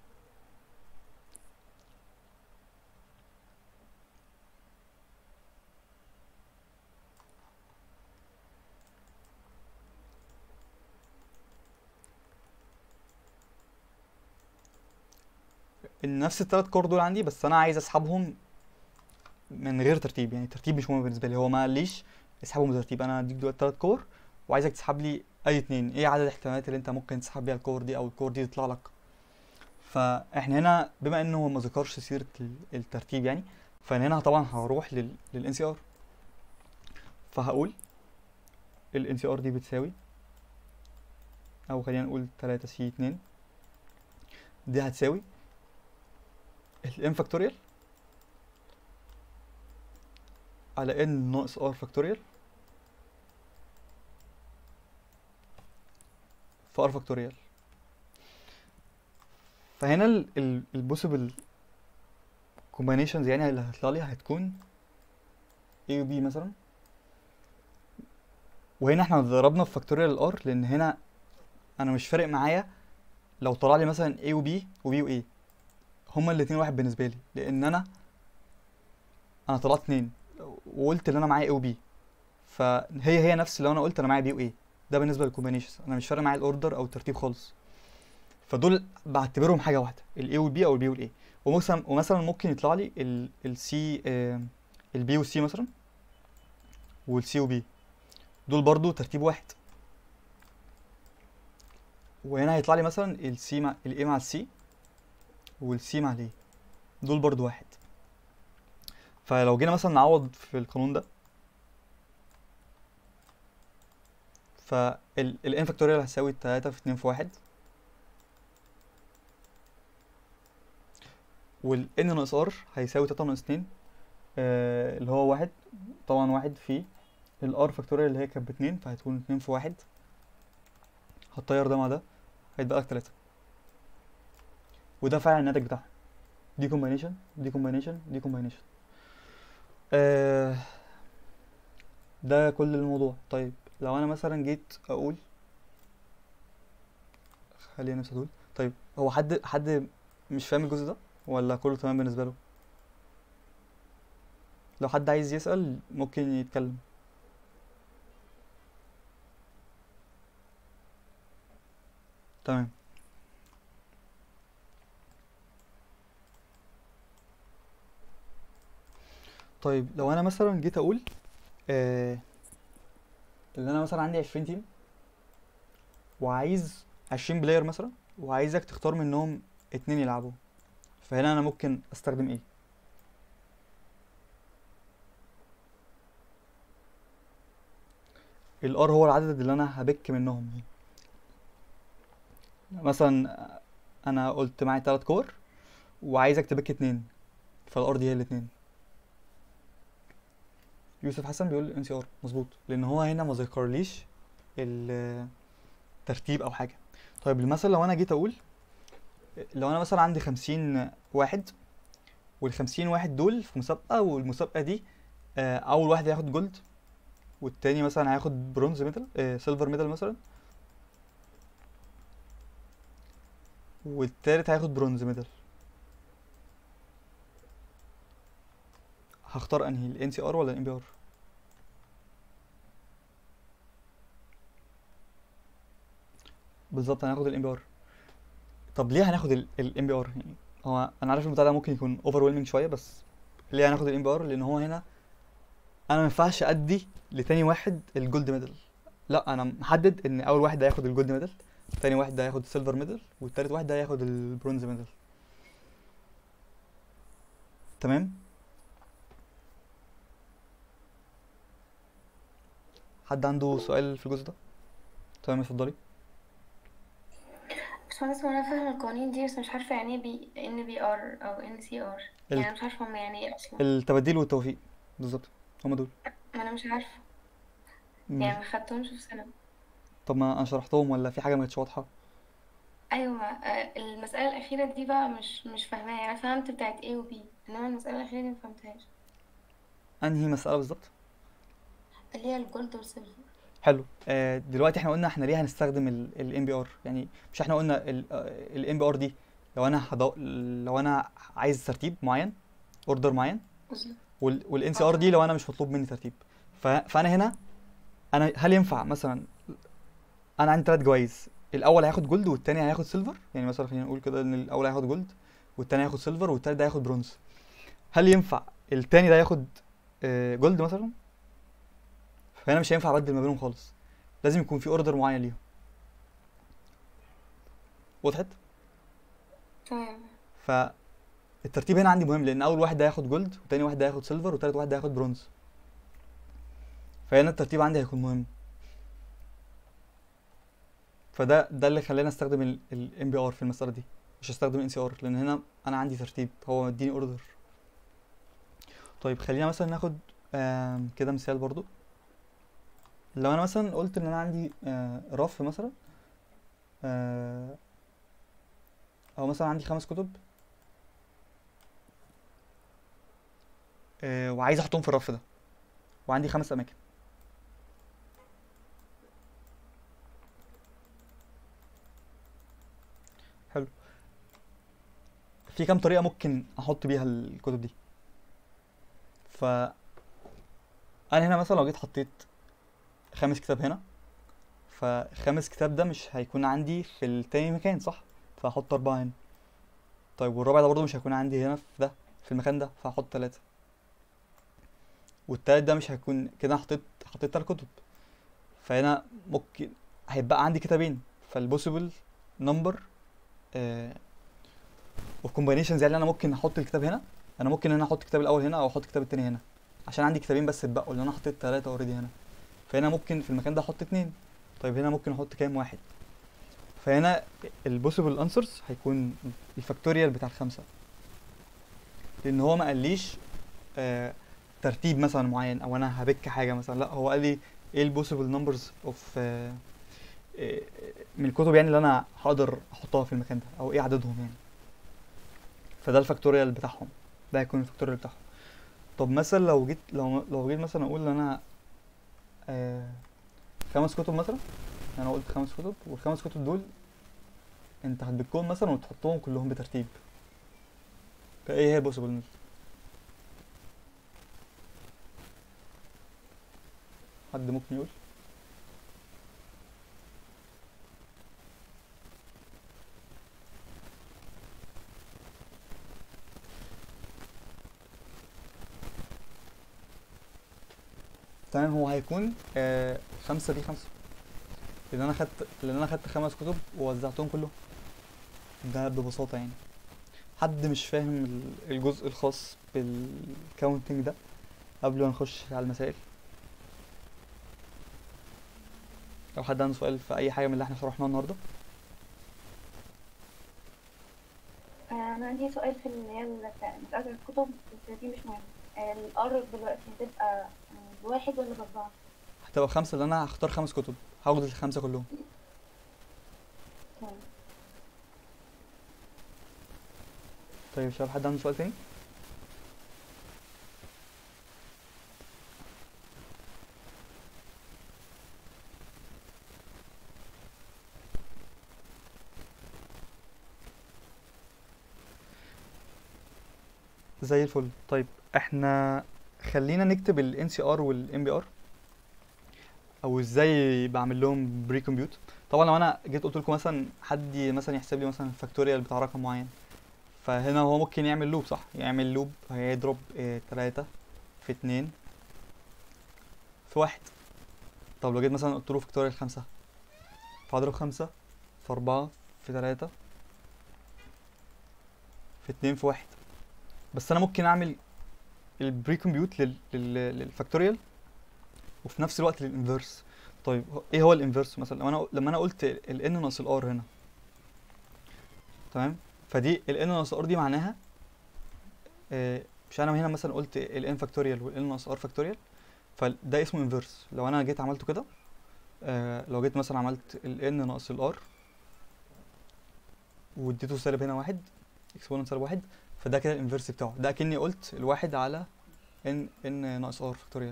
نفس التلات كور دول عندي بس انا عايز اسحبهم من غير ترتيب يعني الترتيب مش مهم بالنسبه لي هو ما قاليش اسحبهم بترتيب انا هديك دلوقتي تلات كور وعايزك تسحب لي اي اتنين ايه عدد الاحتمالات اللي انت ممكن تسحب بيها الكور دي او الكور دي تطلع لك فاحنا هنا بما انه ما ذكرش سيره ال- الترتيب يعني فانا هنا طبعا هروح لل للان سي ار فهقول الان سي ار دي بتساوي او خلينا نقول 3 سي 2 دي هتساوي الام فاكتوريال على ان ناقص ار فاكتوريال في ار فاكتوريال فهنا البوسيبل كومبينيشنز يعني اللي هتطلع لي هتكون A و B مثلا وهنا احنا ضربنا في فاكتوريال الار لان هنا انا مش فارق معايا لو طلع لي مثلا A و B و B و A هما الاتنين واحد بالنسبه لي لان انا انا طلعت اتنين وقلت ان انا معايا A و B فهي هي نفس لو انا قلت انا معايا B و A ده بالنسبه للكومبينيشنز انا مش فارق معايا الاوردر او الترتيب خالص فدول بعتبرهم حاجه واحده الاي والبي او البي والاي ومثلا ومثلا ممكن يطلع لي السي البي والسي مثلا والسي وبي دول برضو ترتيب واحد وهنا هيطلع لي مثلا السي مع الاي مع السي والسي مع الاي دول برضو واحد فلو جينا مثلا نعوض في القانون ده فالان فاكتوريال هتساوي 3 في 2 في 1 والان ناقص ار هيساوي 3 ناقص 2 آه اللي هو واحد طبعا واحد في الار فاكتوريال اللي هي كانت باتنين فهتكون اتنين في واحد هتطير ده مع ده هيتبقى لك تلاتة وده فعلا الناتج بتاعهم دي كومبينيشن دي كومبينيشن دي كومبينيشن آه ده كل الموضوع طيب لو انا مثلا جيت اقول خلينا نفس اقول طيب هو حد حد مش فاهم الجزء ده ولا كله تمام بالنسبه له لو حد عايز يسأل ممكن يتكلم تمام طيب لو انا مثلا جيت اقول آه ان انا مثلا عندي 20 تيم وعايز 20 بلاير مثلا وعايزك تختار منهم اتنين يلعبوا فهنا انا ممكن استخدم ايه الار هو العدد اللي انا هبك منهم مثلا انا قلت معايا تلات كور وعايزك تبك اتنين فالار دي هي الاتنين يوسف حسن بيقول ان سي ار مظبوط لان هو هنا ما ذكرليش الترتيب او حاجه طيب مثلا لو انا جيت اقول لو انا مثلا عندي خمسين واحد والخمسين واحد دول في مسابقة والمسابقة دي آه، أول واحد هياخد جولد والتاني مثلا هياخد برونز ميدال آه، سيلفر ميدال مثلا والتالت هياخد برونز ميدال هختار انهي ال NCR ولا ال NBR بالظبط هناخد ال NBR طب ليه هناخد ال ال NBR يعني هو انا عارف الموضوع ده ممكن يكون overwhelming شويه بس ليه هناخد ال NBR لان هو هنا انا ما ينفعش ادي لتاني واحد الجولد ميدال لا انا محدد ان اول واحد هياخد الجولد ميدال تاني واحد هياخد السيلفر ميدال والتالت واحد هياخد البرونز ميدال تمام حد عنده سؤال في الجزء ده تمام اتفضلي باشمهندس هو انا فاهمة القوانين دي بس مش عارفة يعني ايه بي ان بي ار او ان سي ار ال- يعني مش عارفة هما يعني ايه اصلا التبديل والتوفيق بالظبط هما دول ما انا مش عارفة مم. يعني ما خدتهمش في سنة طب ما انا شرحتهم ولا في حاجه ما كانتش واضحه ايوه آه، المسألة الأخيرة دي بقى مش مش فاهماها يعني أنا فهمت بتاعت A و B انما المسألة الأخيرة دي مفهمتهاش انهي مساله بالظبط اللي هي الجولد والسيلفر حلو آه دلوقتي احنا قلنا احنا ليه هنستخدم الام بي ار يعني مش احنا قلنا الام بي ار دي لو انا هدو... لو انا عايز ترتيب معين اوردر معين بالظبط والان سي ار دي لو انا مش مطلوب مني ترتيب ف... فانا هنا انا هل ينفع مثلا انا عندي ثلاث جوائز الاول هياخد جولد والتاني هياخد سيلفر يعني مثلا خلينا نقول كده ان الاول هياخد جولد والتاني هياخد سيلفر والتالت ده هياخد برونز هل ينفع التاني ده ياخد آه، جولد مثلا فهنا مش هينفع ابدل ما بينهم خالص لازم يكون في اوردر معين ليهم وضحت تمام فالترتيب هنا عندي مهم لان اول واحد ده هياخد جولد وتاني واحد ده هياخد سيلفر وتالت واحد ده هياخد برونز فهنا الترتيب عندي هيكون مهم فده ده اللي خلاني استخدم الام بي ار في المساله دي مش هستخدم ان سي ار لان هنا انا عندي ترتيب هو مديني اوردر طيب خلينا مثلا ناخد آم، كده مثال برضو لو انا مثلا قلت ان انا عندي آه، رف مثلا آه، او مثلا عندي خمس كتب آه، وعايز احطهم في الرف ده وعندي خمس اماكن حلو في كام طريقة ممكن احط بيها الكتب دي ف انا هنا مثلا لو جيت حطيت خامس كتاب هنا فخامس كتاب ده مش هيكون عندي في التاني مكان صح فهحط أربعة هنا طيب والرابع ده برضه مش هيكون عندي هنا في ده في المكان ده فهحط تلاتة والتالت ده مش هيكون كده أنا حطيت حطيت تلات كتب فهنا ممكن هيبقى عندي كتابين فالبوسيبل نمبر اوف كومبينيشنز يعني انا ممكن احط الكتاب هنا انا ممكن ان انا احط الكتاب الاول هنا او احط الكتاب التاني هنا عشان عندي كتابين بس اتبقوا لان انا حطيت تلاتة اوريدي هنا فهنا ممكن في المكان ده احط اتنين طيب هنا ممكن احط كام واحد فهنا البوسيبل انسرز هيكون الفاكتوريال بتاع الخمسة لان هو ما قاليش آه ترتيب مثلا معين او انا هبك حاجة مثلا لا هو قال لي ايه البوسيبل نمبرز اوف من الكتب يعني اللي انا هقدر احطها في المكان ده او ايه عددهم يعني فده الفاكتوريال بتاعهم ده هيكون الفاكتوريال بتاعهم طب مثلا لو جيت لو لو جيت مثلا اقول ان انا آه خمس كتب مثلا انا قلت خمس كتب والخمس كتب دول انت هتبكهم مثلا وتحطهم كلهم بترتيب فايه هي البوسيبل حد ممكن يقول تمام هو هيكون آه خمسة دي خمسة لأن أنا خدت لأن أنا خدت خمس كتب ووزعتهم كلهم ده ببساطة يعني حد مش فاهم ال- الجزء الخاص بالكاونتنج ده قبل ما نخش على المسائل لو حد عنده سؤال في أي حاجة من اللي احنا شرحناها النهاردة أنا عندي سؤال في اللي هي ال- مسألة الكتب بس دي مش مهمة الار دلوقتي هتبقى آه، بواحد ولا بأربعة؟ هتبقى خمسة لأن أنا هختار خمس كتب هاخد الخمسة كلهم تمام طيب شباب حد عنده سؤال تاني؟ زي الفل طيب احنا خلينا نكتب ال NCR وال MBR او ازاي بعمل لهم بري كومبيوت طبعا لو انا جيت قلت لكم مثلا حد ي- مثلا يحسب لي مثلا الفاكتوريال بتاع رقم معين فهنا هو ممكن يعمل لوب صح يعمل لوب هيضرب اه تلاتة في اتنين في واحد طب لو جيت مثلا قلت له فاكتوريال خمسة فهضرب خمسة في أربعة في تلاتة في اتنين في واحد بس أنا ممكن أعمل البري كومبيوت لل... لل... للفاكتوريال وفي نفس الوقت للانفرس طيب هو- ايه هو الانفرس مثلا لما انا لما انا قلت ال n ناقص ال r هنا تمام فدي ال n ناقص r دي معناها آه، مش انا هنا مثلا قلت ال n فاكتوريال وال n ناقص r فاكتوريال فده اسمه انفرس لو انا جيت عملته كده آه، لو جيت مثلا عملت ال n ناقص ال r واديته سالب هنا واحد اكسبوننت سالب واحد فده كده الانفرس بتاعه ده كأني قلت الواحد على n n ناقص r فاكتوريال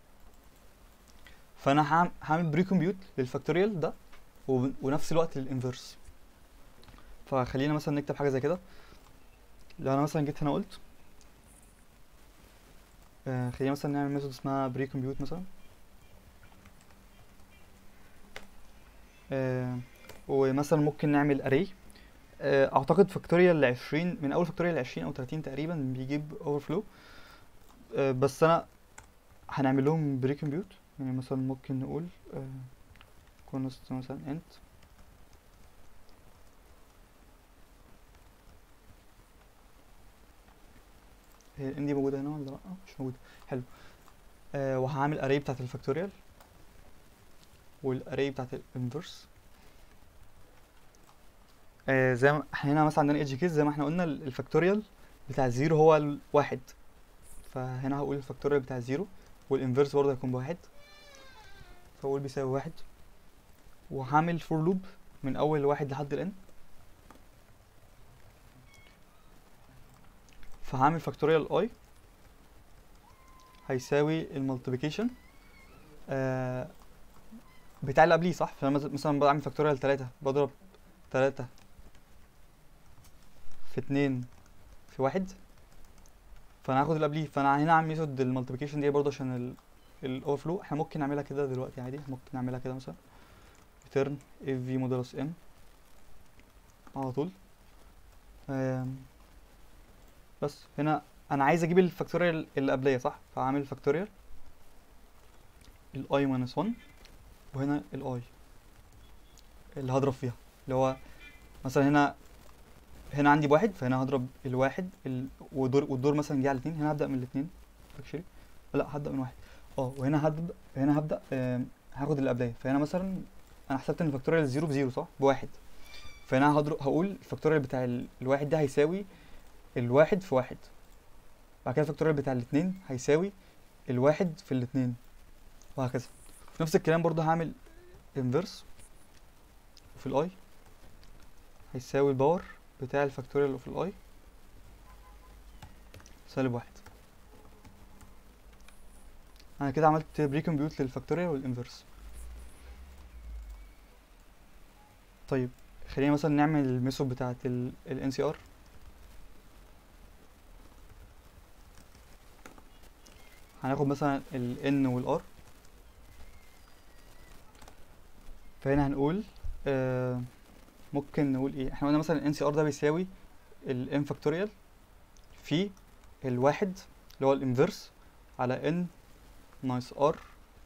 فانا هعم- هعمل بري كومبيوت للفاكتوريال ده وب- ونفس الوقت للانفرس فخلينا مثلا نكتب حاجه زي كده لو انا مثلا جيت هنا قلت آه خلينا مثلا نعمل ميثود اسمها بري كومبيوت مثلا آه ومثلا ممكن نعمل اري آه اعتقد فاكتوريال 20 من اول فاكتوريال 20 او 30 تقريبا بيجيب اوفرفلو آه بس انا هنعمل لهم بري كومبيوت يعني مثلا ممكن نقول آه const مثلا int هي ال n دي موجودة هنا ولا لأ؟ مش موجودة حلو آه وهعمل array بتاعت الفاكتوريال والاري بتاعت الانفرس آه زي ما احنا هنا مثلا عندنا ايدج كيس زي ما احنا قلنا ال- الفاكتوريال بتاع الزيرو هو الواحد فهنا هقول الفاكتوريال بتاع الزيرو والانفرس برضه هيكون بواحد فاقول بيساوي واحد وهعمل فور لوب من اول واحد لحد الان فهعمل فاكتوريال اي هيساوي المالتيبيكيشن آه بتاع اللي قبليه صح فانا مز- مثلا بعمل فاكتوريال تلاتة بضرب تلاتة في اتنين في واحد فانا هاخد اللي قبليه فانا هنا عامل ميثود المالتيبيكيشن دي برضه عشان الاوفر فلو احنا ممكن نعملها كده دلوقتي عادي ممكن نعملها كده مثلا return اف في مودولس ام على طول آم، بس هنا انا عايز اجيب الفاكتوريال اللي قبليه صح فهعمل فاكتوريال الاي ماينس 1 وهنا الاي اللي هضرب فيها اللي هو مثلا هنا هنا عندي بواحد فهنا هضرب الواحد ال... والدور والدور مثلا جه على الاثنين هنا هبدأ من الاثنين اكشلي لا هبدأ من واحد اه وهنا هبدأ هنا هبدأ آم، هاخد اللي قبليه فهنا مثلا انا حسبت ان الفاكتوريال زيرو بزيرو صح بواحد فهنا هضرب هقول الفاكتوريال بتاع ال... الواحد ده هيساوي الواحد في واحد بعد كده الفاكتوريال بتاع الاثنين هيساوي الواحد في الاثنين وهكذا في نفس الكلام برضه هعمل انفرس في الاي هيساوي الباور بتاع الفاكتوريال اوف الاي سالب واحد انا كده عملت بري كومبيوت للفاكتوريال والانفرس طيب خلينا مثلا نعمل الميثود بتاعت ال سي ار هناخد مثلا ال n وال r فهنا هنقول آه ممكن نقول ايه احنا قلنا مثلا ال NCR ده بيساوي ال n فاكتوريال في الواحد اللي هو الانفرس على n ناقص r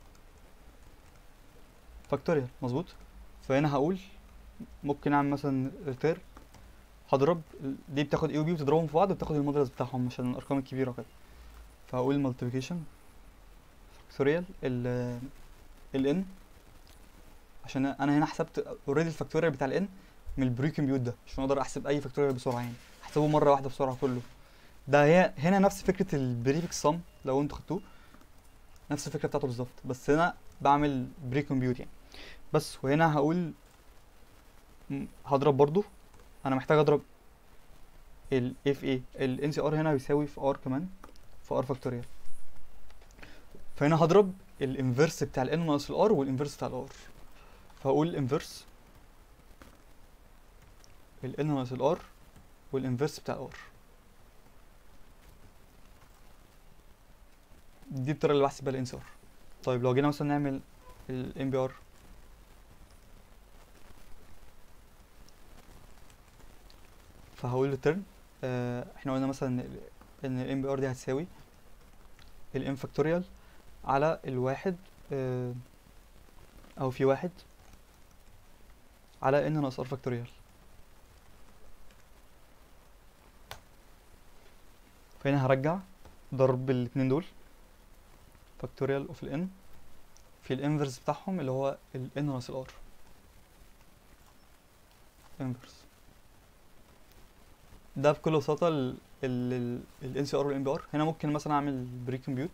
فاكتوريال مظبوط فهنا هقول ممكن اعمل مثلا ريتير هضرب ال- دي بتاخد a و b وتضربهم في بعض وبتاخد المودلز بتاعهم عشان الارقام الكبيره وكده فهقول multiplication فاكتوريال ال ال n عشان انا هنا حسبت اوريدي الفاكتوريال بتاع ال n من البري كومبيوت ده عشان اقدر احسب اي فاكتوريال بسرعه يعني احسبه مره واحده بسرعه كله ده هي هنا نفس فكره البريفكس سم لو انتوا خدتوه نفس الفكره بتاعته بالظبط بس هنا بعمل بري كومبيوت يعني بس وهنا هقول م- هضرب برضو انا محتاج اضرب ال f a ال NCR هنا بيساوي في r كمان في r فاكتوريال فهنا هضرب الانفرس بتاع ال n ناقص ال r والانفرس بتاع ال r فهقول الانفرس ال n ناقص ال r والانفرس بتاع ال r دي الطريقة اللي بحسب بيها ال NCR طيب لو جينا مثلا نعمل ال MBR فهقول return آه احنا قلنا مثلا ان ال- ان ال MBR دي هتساوي ال M فاكتوريال على الواحد آه او في واحد على n ناقص r فاكتوريال فهنا هرجع ضرب الاتنين دول فاكتوريال اوف ال n في الانفرس بتاعهم اللي هو ال n ناقص ال r انفرس ده بكل بساطة ال ال ال ال NCR وال NBR هنا ممكن مثلا اعمل بري كومبيوت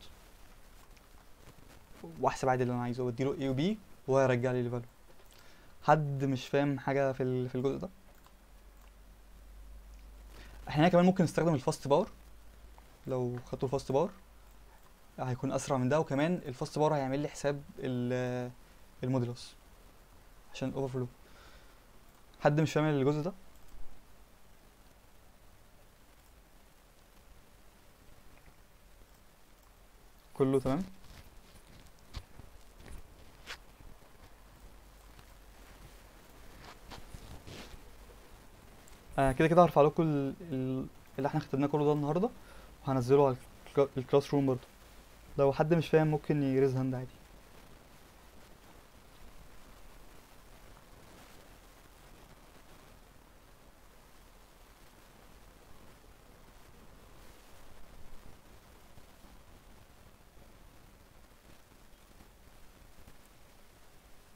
واحسب عادي اللي انا عايزه واديله A و B وهو يرجع لي الفاليو حد مش فاهم حاجة في ال- في الجزء ده احنا هنا كمان ممكن نستخدم الفاست باور لو خدتوا الفاست باور هيكون اسرع من ده وكمان الفاست باور هيعمل لي حساب ال- المودولوس عشان الاوفر فلو حد مش فاهم الجزء ده كله تمام آه كده كده هرفع لكم ال- ال- اللي احنا كتبناه كله ده النهارده وهنزله على الكلا- الكلاس روم برضه لو حد مش فاهم ممكن يريز هاند عادي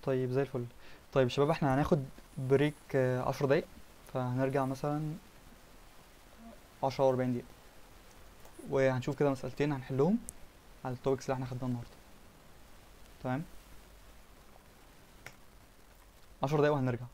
طيب زي الفل طيب يا شباب احنا هناخد بريك آه، عشر دقايق فهنرجع مثلا عشرة أو أربعين دقيقة وهنشوف كده مسألتين هنحلهم على التوبكس اللي احنا خدناها النهاردة تمام عشر دقايق وهنرجع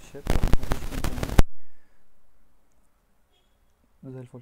الشات لو محدش فيهم تمام زي الفل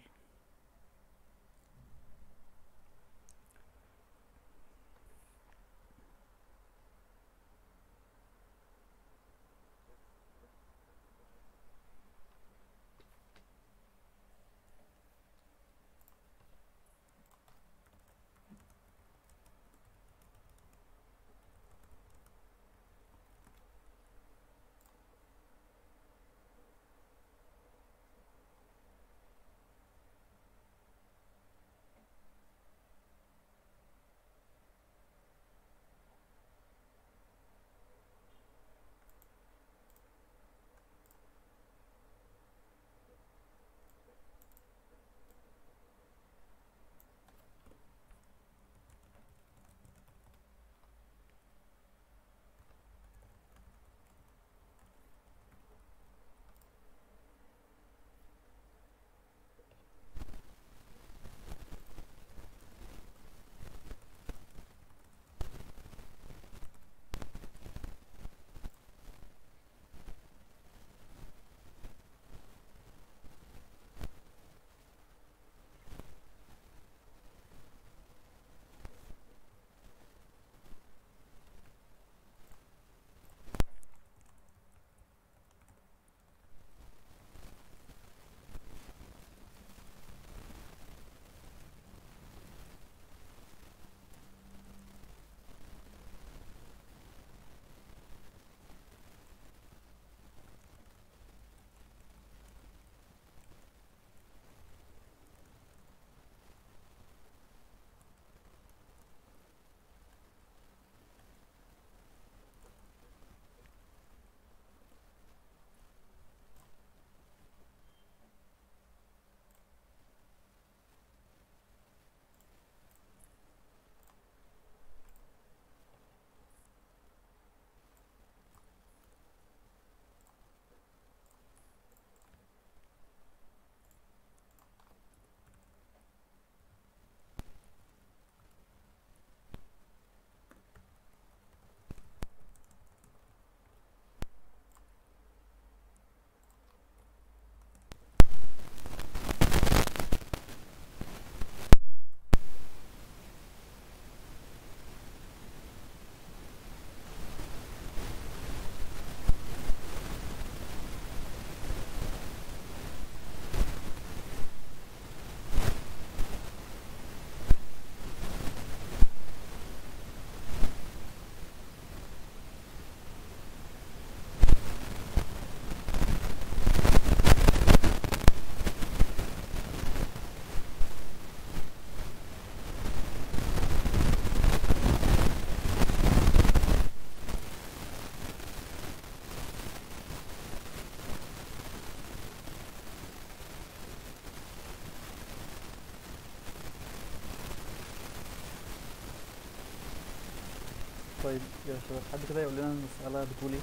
طيب يا شباب حد كده يقول لنا المسألة بتقول ايه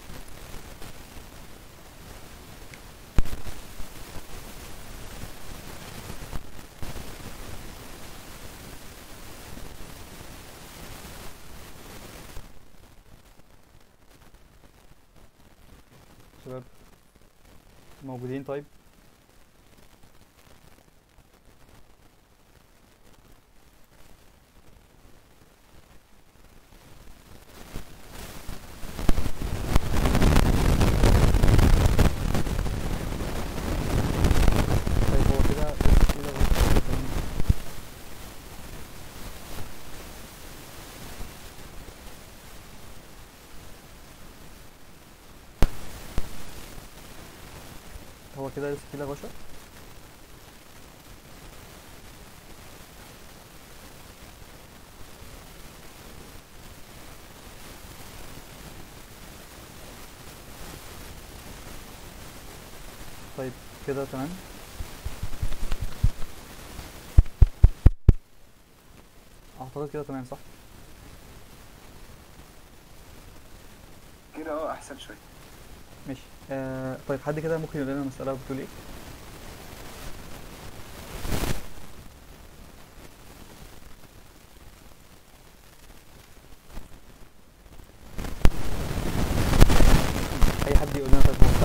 شباب موجودين طيب طيب هو كده بس كده بس تمام. هو كده لسه كده بشر طيب كده تمام اعتقد كده تمام صح كده اه احسن شويه ماشي آه طيب حد كده ممكن يقول لنا المسألة بتقول ايه اي حد يقول لنا طيب هو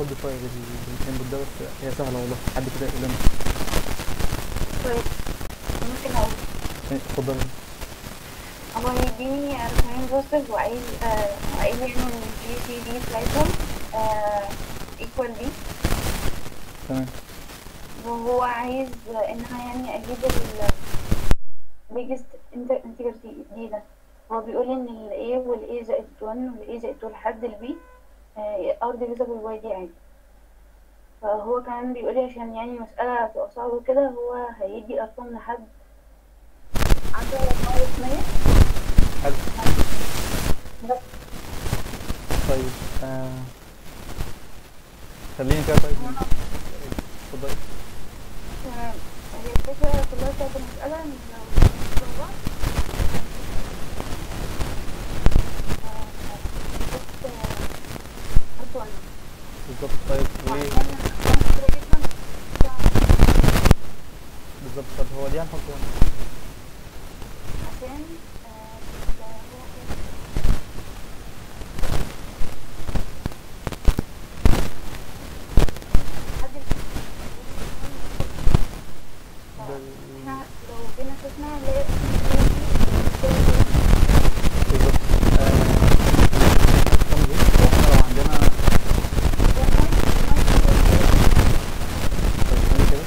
خد شويه بال- بالانبوت ده بس هي سهله والله حد كده يقول لنا طيب ممكن اقول إيه، اتفضل هو هيديني رقمين بوزيتيف وعايز آه، وعايز يعني الجي سي دي بتاعتهم ايكوال دي تمام وهو عايز انها يعني اجيب ال biggest inter- integer دي ده هو بيقول ان ال A وال A زائد 1 وال A زائد 2 لحد ال B آه، are divisible by دي عادي فهو كمان بيقول لي عشان يعني مسألة تبقى صعبة كده هو هيدي أرقام لحد عشرة لغاية مية حلو بس طيب آه خليني كده طيب اتفضلي تمام هي الفكرة كلها بتاعت المسألة إن لو شبه بعض بس أطول بالظبط طيب ليه وعشان أنا كده جدا بالظبط طب هو ليه هنحط واحد عشان آه، هو حد ده احنا لو جينا شفنا نلاقي بالظبط آه الأرقام دي هو احنا لو عندنا طيب ثانية كده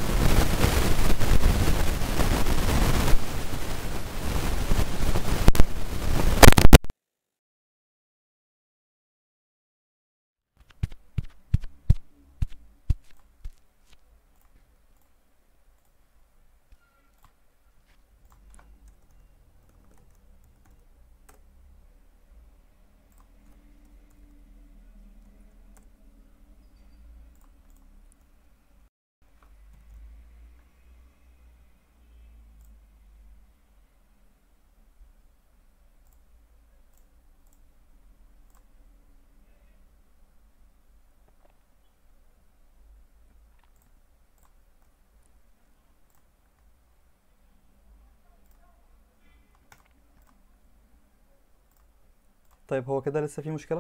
طيب هو كده لسه في مشكلة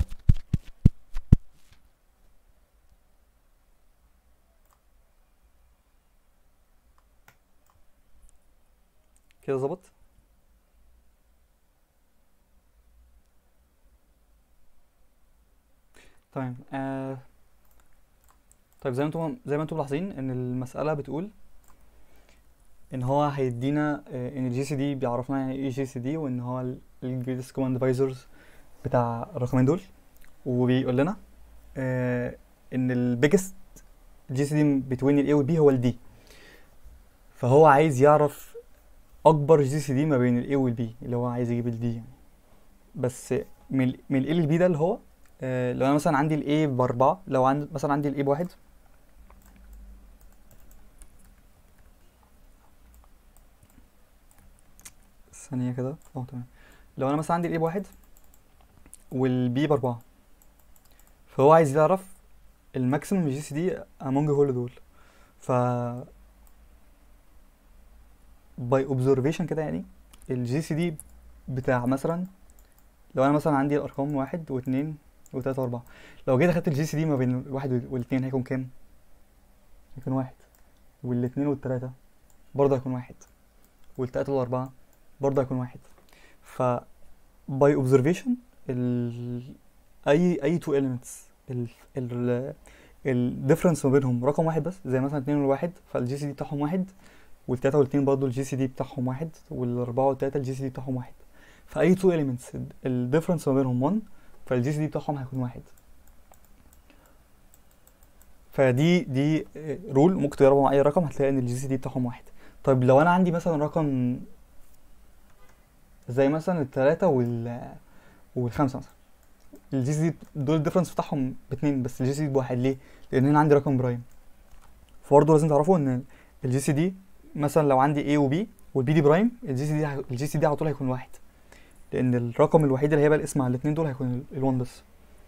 كده ظبط تمام آه... طيب زي ما انتم زي ما انتم ملاحظين ان المسألة بتقول ان هو هيدينا آه، ان الجي سي دي بيعرفنا يعني ايه جي سي دي وان هو الجريتست كومن ديفايزرز بتاع الرقمين دول وبيقول لنا آه ان البيجست جي سي دي بتوين الاي والبي هو الدي فهو عايز يعرف اكبر جي سي دي ما بين الاي والبي اللي هو عايز يجيب الدي يعني بس من ال- من الاي للبي ده اللي هو آه لو انا مثلا عندي الاي باربعة لو عندي مثلا عندي الاي بواحد ثانية كده اه تمام لو انا مثلا عندي الاي بواحد والبي باربعة فهو عايز يعرف الماكسيمم جي سي دي امونج كل دول ف باي اوبزرفيشن كده يعني الجي سي دي بتاع مثلا لو انا مثلا عندي الارقام واحد واثنين وتلاتة واربعة لو جيت اخدت الجي سي دي ما بين الواحد وال- والاتنين هيكون كام؟ هيكون واحد والاتنين والتلاتة برضه هيكون واحد والتلاتة والاربعة برضه هيكون واحد ف باي اوبزرفيشن ال اي اي تو elements ال ال الديفرنس ما بينهم رقم واحد بس زي مثلا اتنين والواحد فالجي سي دي بتاعهم واحد والتلاتة والاتنين برضه الجي سي دي بتاعهم واحد والأربعة والتلاتة الجي سي دي بتاعهم واحد فأي تو elements الديفرنس ما بينهم 1 فالجي سي دي بتاعهم هيكون واحد فدي دي رول ممكن تجربها مع أي رقم هتلاقي إن الجي سي دي بتاعهم واحد طيب لو أنا عندي مثلا رقم زي مثلا التلاتة وال والخمسة مثلا الجي سي دي دول الديفرنس بتاعهم باتنين بس الجي سي دي بواحد ليه؟ لأن أنا عندي رقم برايم فبرضه لازم تعرفوا إن الجي سي دي مثلا لو عندي A و B والبي دي برايم الجي سي دي الجي سي دي على طول هيكون واحد لأن الرقم الوحيد اللي هيبقى الاسم على الاتنين دول هيكون ال1 بس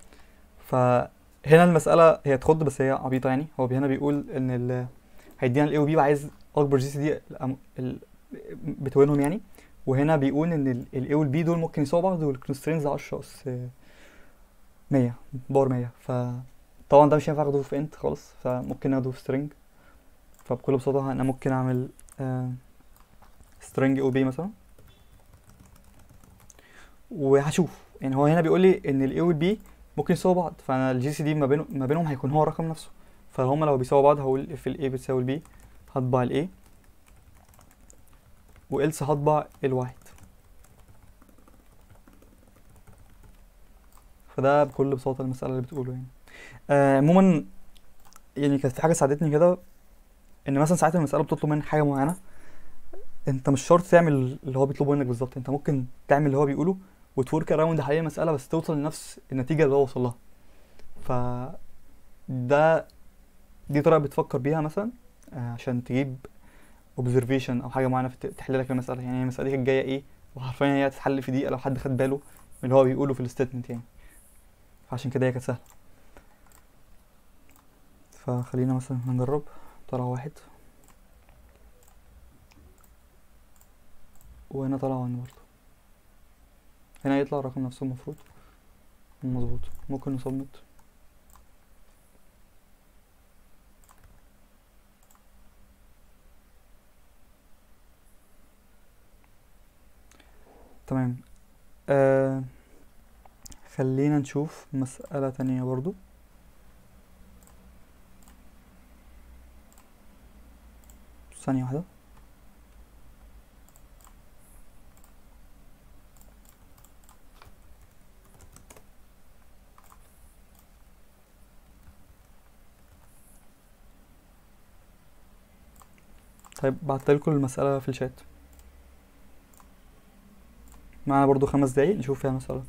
فهنا المسألة هي تخض بس هي عبيطة يعني هو هنا بيقول إن ال هيدينا ال A و B وعايز أكبر جي سي دي بتوينهم يعني وهنا بيقول إن ال ال A وال B دول ممكن يساووا بعض والكونسترينز 10 أس 100 باور 100 ف طبعا ده مش هينفع اخده في انت خالص فممكن اخده في string فبكل بساطة انا ممكن اعمل آه string او بي مثلا وهشوف يعني هو هنا بيقول لي ان الاي والبي ممكن يساووا بعض فانا الجي سي دي ما بينهم ما بينهم هيكون هو الرقم نفسه فهما لو بيساووا بعض هقول في الاي بتساوي البي هطبع الاي والس هطبع الواحد فده بكل بساطة المسألة اللي بتقوله يعني آه، عموما يعني كانت في حاجة ساعدتني كده ان مثلا ساعات المسألة بتطلب منك حاجة معينة انت مش شرط تعمل اللي هو بيطلبه منك بالظبط انت ممكن تعمل اللي هو بيقوله وتورك اراوند حوالين المسألة بس توصل لنفس النتيجة اللي هو وصل لها ف ده دي طريقة بتفكر بيها مثلا آه، عشان تجيب observation او حاجة معينة في تحل لك المسألة يعني المسألة دي كانت جاية ايه وحرفيا هي هتتحل في دقيقة لو حد خد باله من اللي هو بيقوله في الستيتمنت يعني فعشان كده هي كانت سهلة فخلينا مثلا نجرب طلع واحد وهنا طلع واحد برضه هنا يطلع الرقم نفسه المفروض مظبوط ممكن نصمت تمام آه خلينا نشوف مسألة تانية برضو ثانية واحدة طيب بعتلكوا المسألة في الشات معانا برضو خمس دقايق نشوف فيها المسألة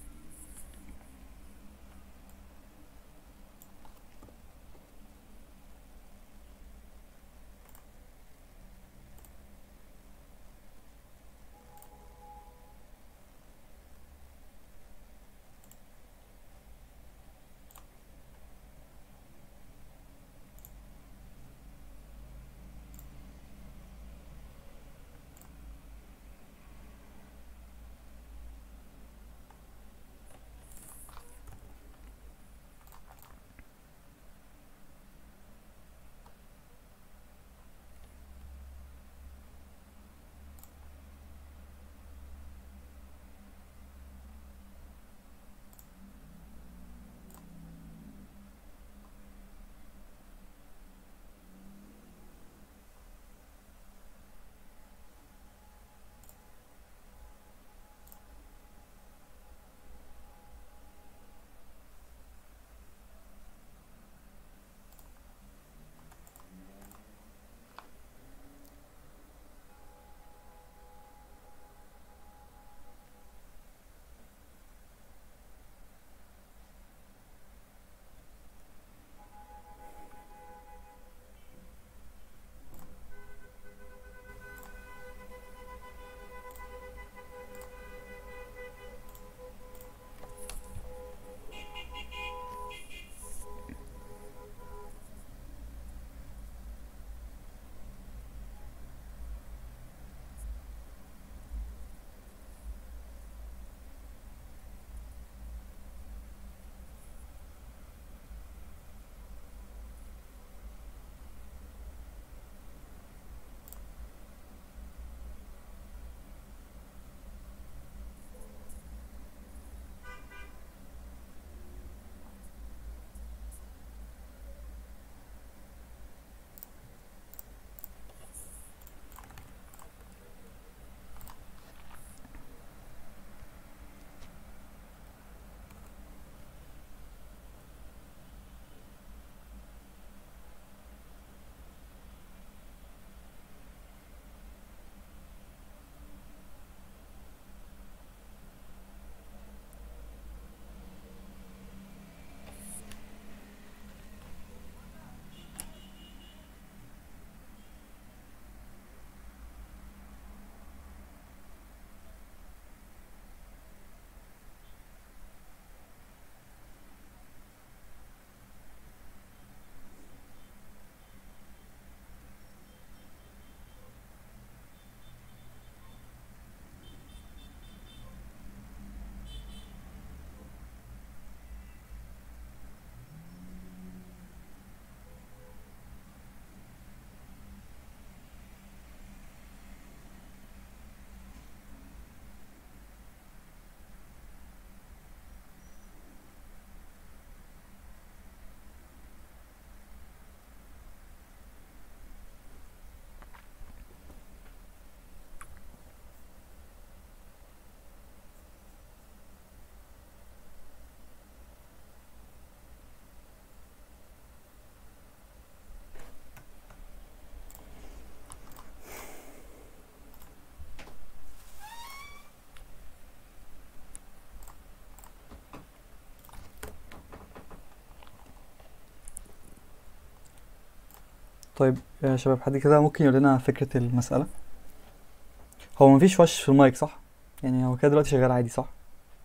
طيب يا شباب حد كده ممكن يقول لنا فكرة المسألة هو مفيش وش في المايك صح يعني هو كده دلوقتي شغال عادي صح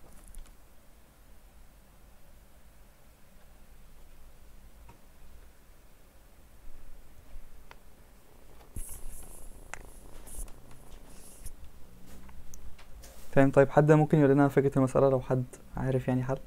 تمام طيب حد ممكن يقول لنا فكرة المسألة لو حد عارف يعني حل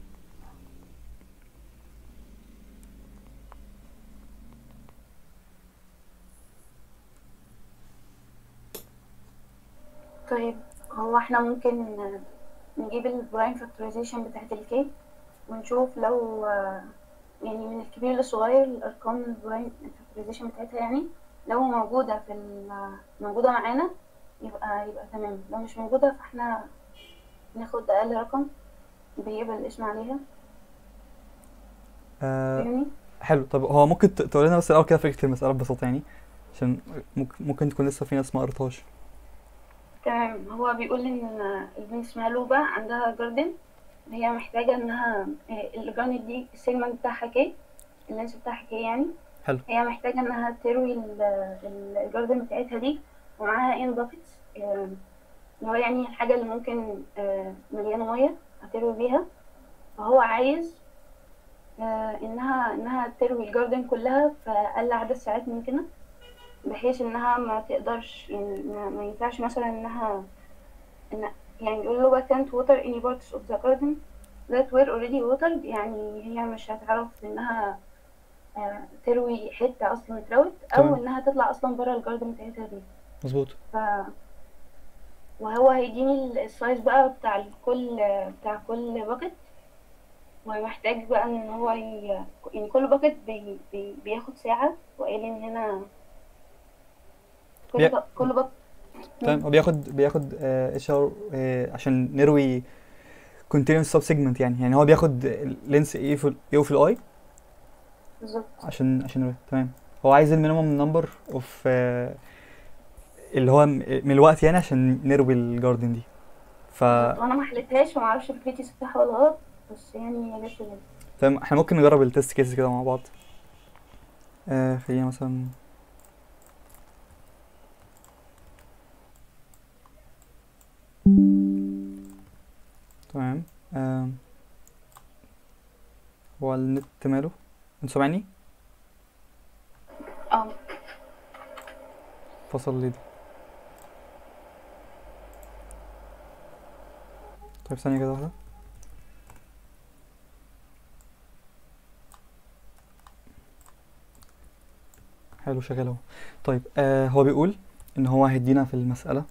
طيب هو احنا ممكن نجيب البرايم فاكتورايزيشن بتاعت الكي ونشوف لو يعني من الكبير للصغير الأرقام البرايم فاكتورايزيشن بتاعتها يعني لو موجودة في ال- موجودة معانا يبقى يبقى تمام لو مش موجودة فاحنا ناخد أقل رقم بيبقى الاسم عليها آه فاهمني؟ حلو طب هو ممكن ت- تقول لنا بس الأول كده فكرة المسألة ببساطة يعني عشان ممكن, ممكن تكون لسه في ناس ما قريتهاش تمام هو بيقول ان البنت اسمها لوبا عندها جاردن هي محتاجة انها الجاردن دي السيجمنت بتاعها كي اللينس بتاعها كي يعني حلو هي محتاجة انها تروي ال- ال- الجاردن بتاعتها دي ومعاها ان باكيتس اللي هو يعني الحاجة اللي ممكن آه، مليانة مية هتروي بيها فهو عايز آه، انها انها تروي الجاردن كلها في اقل عدد ساعات ممكنة بحيث انها ما تقدرش يعني ما, ما ينفعش مثلا انها إن يعني بيقول له "We can't water any parts of the garden that were already watered يعني هي مش هتعرف انها آه، تروي حتة اصلا اتروت او تمام. انها تطلع اصلا برا الجاردن بتاعتها دي مظبوط ف وهو هيديني السايز بقى بتاع كل بتاع كل باكت ومحتاج بقى ان هو ي... يعني كل باكت بي... بي... بياخد ساعة وقال ان هنا كل بي- با... كل باكت تمام هو بياخد بياخد اتش ار عشان نروي continuous sub segment يعني يعني هو بياخد لينس ايه في ايه في الاي بالظبط عشان عشان نروي تمام هو عايز المينيمم نمبر اوف اللي هو م- من الوقت يعني عشان نروي الجاردن دي ف وانا ما حلتهاش وما اعرفش فكرتي صح ولا غلط بس يعني هي جت كده تمام احنا ممكن نجرب التست كيس كده مع بعض آه خلينا مثلا تمام آه هو النت ماله انت سامعني اه فصل لي ده طيب ثانية كده واحدة حلو شغال اهو طيب آه هو بيقول ان هو هيدينا في المسألة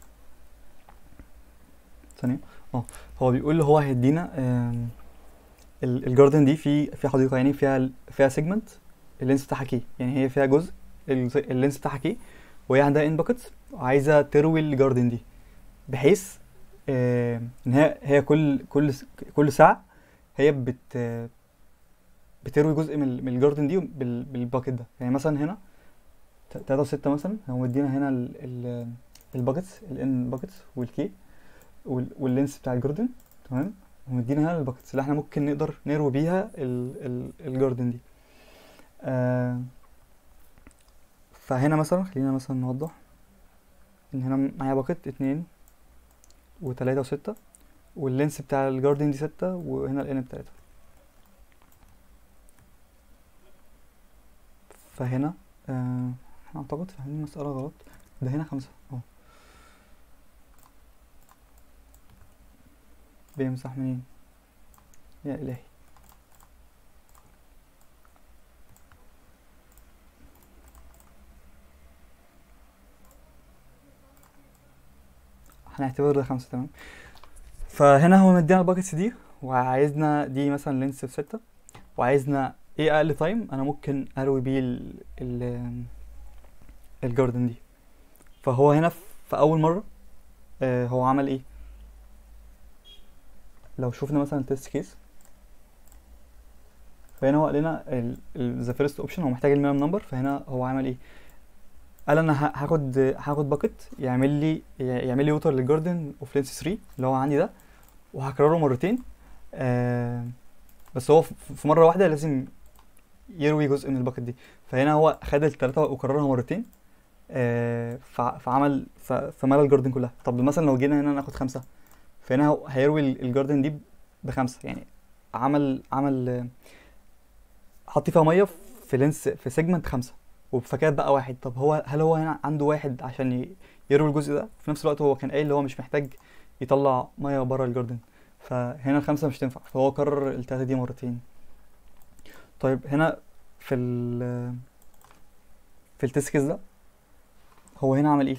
ثانية اه هو بيقول هو هيدينا آم، ال- الجاردن دي في في حديقة يعني فيها فيها سيجمنت اللينس بتاعها كي يعني هي فيها جزء الز- اللينس بتاعها كي وهي عندها ان باكتس وعايزة تروي الجاردن دي بحيث آه، ان هي هي كل كل س- كل ساعة هي بت بتروي جزء من ال- من الجاردن دي بال- بالباكت ده يعني مثلا هنا ت- تلاتة وستة مثلا هو مدينا هنا ال ال الباكتس الان باكتس والكي وال- واللينس بتاع الجاردن تمام ومدينا هنا الباكتس اللي احنا ممكن نقدر نروي بيها ال ال الجاردن دي آه فهنا مثلا خلينا مثلا نوضح ان هنا معايا باكت اتنين وتلاتة وستة واللينس بتاع الجاردن دي ستة وهنا الان بتاعتها فهنا آه احنا اعتقد فاهمين المسألة غلط ده هنا خمسة اه بيمسح منين يا إلهي هنعتبر ده خمسة تمام فهنا هو مدينا الباكتس دي وعايزنا دي مثلا لينس في ستة وعايزنا ايه اقل تايم انا ممكن اروي بيه ال ال الجاردن دي فهو هنا في اول مرة آه هو عمل ايه لو شفنا مثلا التست كيس فهنا هو قال لنا ذا فيرست اوبشن هو محتاج المينيمم نمبر فهنا هو عمل ايه قال انا ه- هاخد هاخد باكت يعمل لي يعمل لي ووتر للجاردن اوف لينس 3 اللي هو عندي ده وهكرره مرتين آه بس هو في في مره واحده لازم يروي جزء من الباكت دي فهنا هو خد التلاتة وكررها مرتين آه، فع- فعمل ف- فملى الجاردن كلها طب مثلا لو جينا هنا ناخد خمسة فهنا هو هيروي ال- الجاردن دي بخمسة يعني عمل عمل آه، حط فيها مية في لينس في سيجمنت خمسة وبفكات بقى واحد طب هو هل هو هنا عنده واحد عشان ي- يروي الجزء ده في نفس الوقت هو كان قايل اللي هو مش محتاج يطلع مية بره الجاردن فهنا الخمسة مش تنفع فهو كرر التلاتة دي مرتين طيب هنا في ال في التست كيس ده هو هنا عمل ايه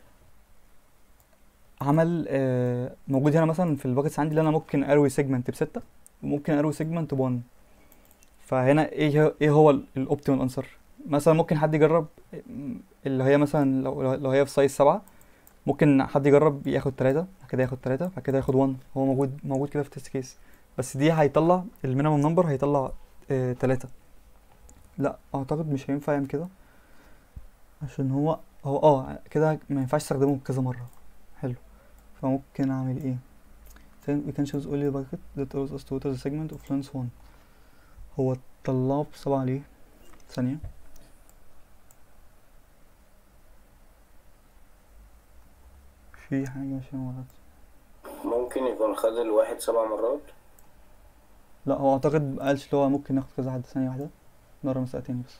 عمل آه موجود هنا مثلا في الباكتس عندي اللي انا ممكن اروي سيجمنت بستة وممكن اروي سيجمنت بون فهنا ايه هو- ايه هو الاوبتيمال انسر مثلا ممكن حد يجرب م، اللي هي مثلا لو لو هي في سايز سبعة ممكن حد يجرب ياخد تلاتة بعد كده ياخد تلاتة بعد كده ياخد 1 هو موجود موجود كده في التست كيس بس دي هيطلع المينيمم نمبر هيطلع آه تلاتة لا اعتقد مش هينفع يعمل كده عشان هو هو اه كده ما ينفعش استخدمه كذا مرة حلو فممكن اعمل ايه then we can choose only a bucket that allows us to water the segment of length 1 هو طلعه بسبعة ليه ثانية في حاجة عشان غلط ممكن يكون خد الواحد سبع مرات لا هو اعتقد مقالش اللي هو ممكن ناخد كذا حد ثانية واحدة نقرا مسألة تاني بس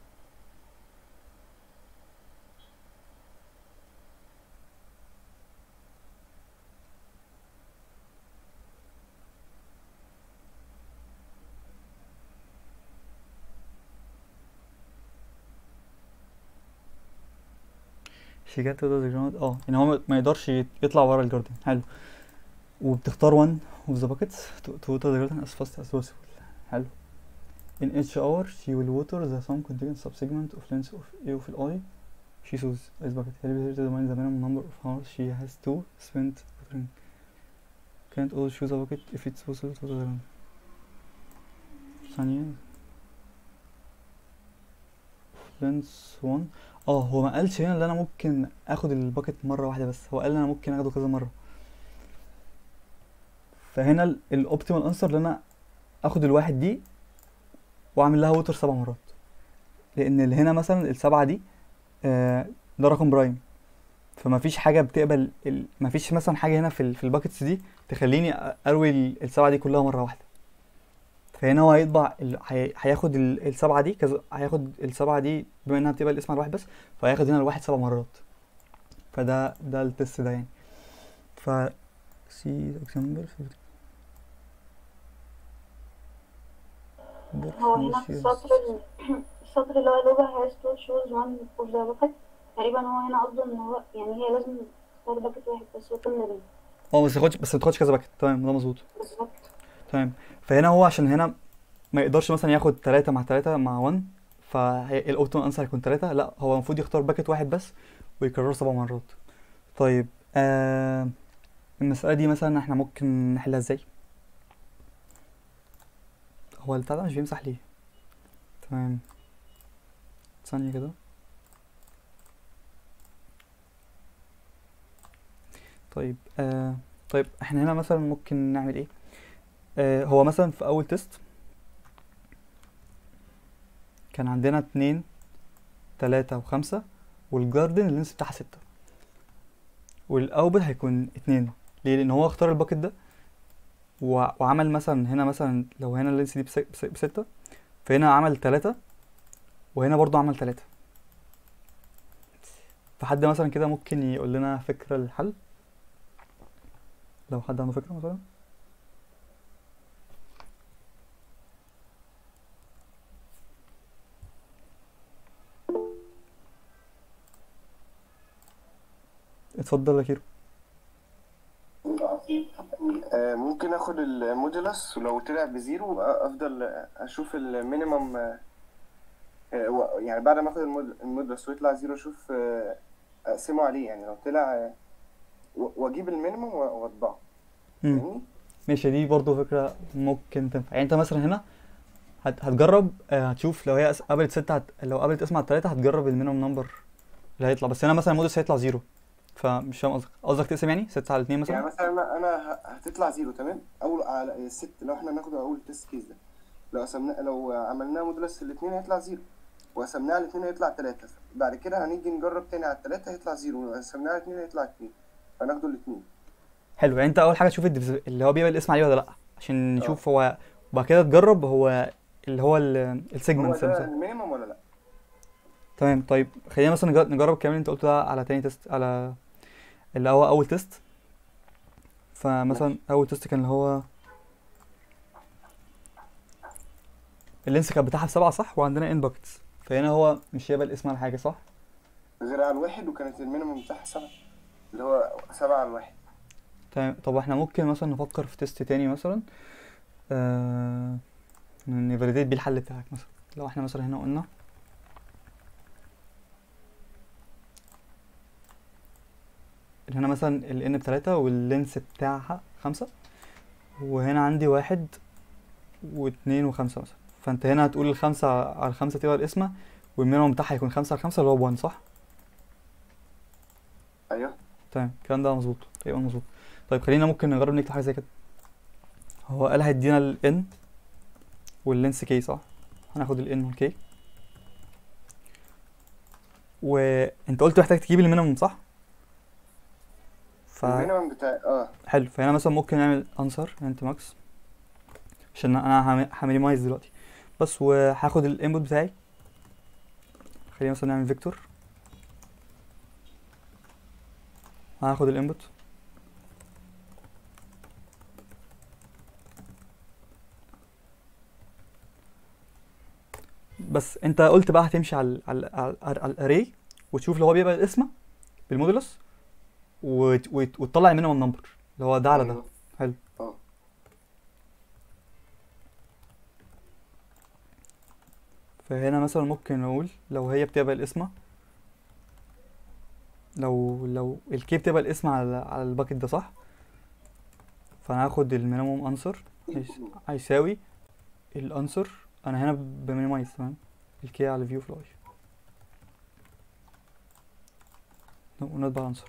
she got to the ground اه يعني هو ما- ما يقدرش يت- يطلع ورا الجاردن حلو وبتختار one of the buckets to, to water the garden as fast as possible حلو in each hour she will water the some contained subsegment of length of A of ال she choose this bucket help her to determine the minimum number of hours she has to spend watering can't always choose a bucket if it's possible to water the garden ثانية length 1 اه هو ما قالش هنا ان انا ممكن اخد الباكت مره واحده بس هو قال انا ممكن اخده كذا مره فهنا الاوبتيمال انسر ان انا اخد الواحد دي واعمل لها ووتر سبع مرات لان اللي هنا مثلا السبعه دي آه ده رقم برايم فما فيش حاجه بتقبل ال... ما فيش مثلا حاجه هنا في ال... في الباكتس دي تخليني أ- اروي ال- السبعه دي كلها مره واحده فهنا هو هيطبع ال... هي... هياخد ال... السبعه دي كذا هياخد السبعه دي بما انها بتقبل الاسم على الواحد بس فهياخد هنا الواحد سبع مرات فده ده التست ده يعني ف see the example هو هنا في السطر ال- السطر اللي هو لوجا has to choose one of the bucket تقريبا هو هنا قصده ان هو يعني هي لازم تختار باكت واحد بس وتملى بيه اه بس تاخدش بس ما تاخدش كذا باكت تمام ده مظبوط بالظبط تمام فهنا هو عشان هنا ما يقدرش مثلا ياخد تلاتة مع تلاتة مع 1 فالاوبتيمال انسر هيكون تلاتة لا هو المفروض يختار باكت واحد بس ويكرره سبع مرات طيب آه المسألة دي مثلا احنا ممكن نحلها ازاي هو البتاع ده مش بيمسح ليه تمام ثانية كده طيب آه طيب احنا هنا مثلا ممكن نعمل ايه آه هو مثلا في اول تيست كان عندنا اتنين تلاتة وخمسة والجاردن اللينس بتاعها ستة والاوبت هيكون اتنين ليه لان هو اختار الباكت ده و... وعمل مثلا هنا مثلا لو هنا اللينس دي بس... بس... بستة فهنا عمل تلاتة وهنا برضو عمل تلاتة فحد مثلا كده ممكن يقول لنا فكرة للحل لو حد عنده فكرة مثلا اتفضل يا كيرو آه، ممكن اخد المودولس ولو طلع بزيرو آه، افضل اشوف المينيمم آه، آه، و- يعني بعد ما اخد المود- المودولس ويطلع زيرو اشوف آه، اقسمه عليه يعني لو طلع آه، و- واجيب المينيمم و- واطبعه مم. فاهمني؟ ماشي دي برضو فكرة ممكن تنفع يعني انت مثلا هنا هت... هتجرب آه، هتشوف لو هي أس- قابلت ستة هت... لو قابلت اسم على التلاتة هتجرب المينيمم نمبر اللي هيطلع بس هنا مثلا المودس هيطلع زيرو فمش فاهم قصدك قصدك تقسم يعني ستة على اتنين يعني مثلا مثلا انا انا ه- هتطلع زيرو تمام اول على الست لو احنا ناخد اول تيست كيس ده لو قسمنا لو عملناه مودولس الاثنين هيطلع زيرو وقسمناه على الاثنين هيطلع تلاتة بعد كده هنيجي نجرب تاني على التلاتة هيطلع زيرو ولو قسمناه على الاثنين هيطلع اتنين فناخده الاثنين حلو يعني انت اول حاجه تشوف الديفز- اللي هو بيبقى الاسم عليه ولا لا عشان اه. نشوف هو وبعد كده تجرب هو اللي هو هو السيجمنتس ده المينيمم ولا لا تمام طيب خلينا مثلا نجر- نجرب الكلام اللي انت قلته ده على تاني تيست على اللي هو اول تيست فمثلا ماشي. اول تيست كان اللي هو اللينس كانت بتاعها بسبعة صح وعندنا ان باكتس فهنا هو مش هيبقى الاسم على حاجة صح غير على الواحد وكانت المينيمم بتاعها سبعة اللي هو سبعة على الواحد تمام طب احنا ممكن مثلا نفكر في تيست تاني مثلا آه نفاليديت بيه الحل بتاعك مثلا لو احنا مثلا هنا قلنا اللي هنا مثلا ال n بتلاتة واللينس بتاعها خمسة وهنا عندي واحد واتنين وخمسة مثلا فانت هنا هتقول الخمسة على الخمسة تبقى القسمة والمينيموم بتاعها يكون خمسة على خمسة اللي هو بوان صح؟ ايوه تمام الكلام ده مظبوط تقريبا مظبوط طيب خلينا ممكن نجرب نكتب حاجة زي كده هو قال هيدينا ال n واللينس k صح؟ هناخد ال n وال k وانت قلت محتاج تجيب المينيموم صح؟ ف المينيمم بتاع اه حلو فهنا مثلا ممكن نعمل انسر انت ماكس عشان انا همينيمايز دلوقتي بس وهاخد الانبوت بتاعي خلينا مثلا نعمل فيكتور هاخد الانبوت بس انت قلت بقى هتمشي على ال على ال على, ال- على الاري وتشوف اللي هو بيبقى الاسم بالمودولس وت- وت- وتطلع المينيمم نمبر اللي هو ده على ده أيوة. حلو اه فهنا مثلا ممكن نقول لو هي بتبقى القسمة لو لو الكي بتبقى القسمة على على الباكت ده صح فانا هاخد المينيموم انسر هيساوي الانسر انا هنا بمينيمايز تمام الكي على فيو فلاي ونطبع الانسر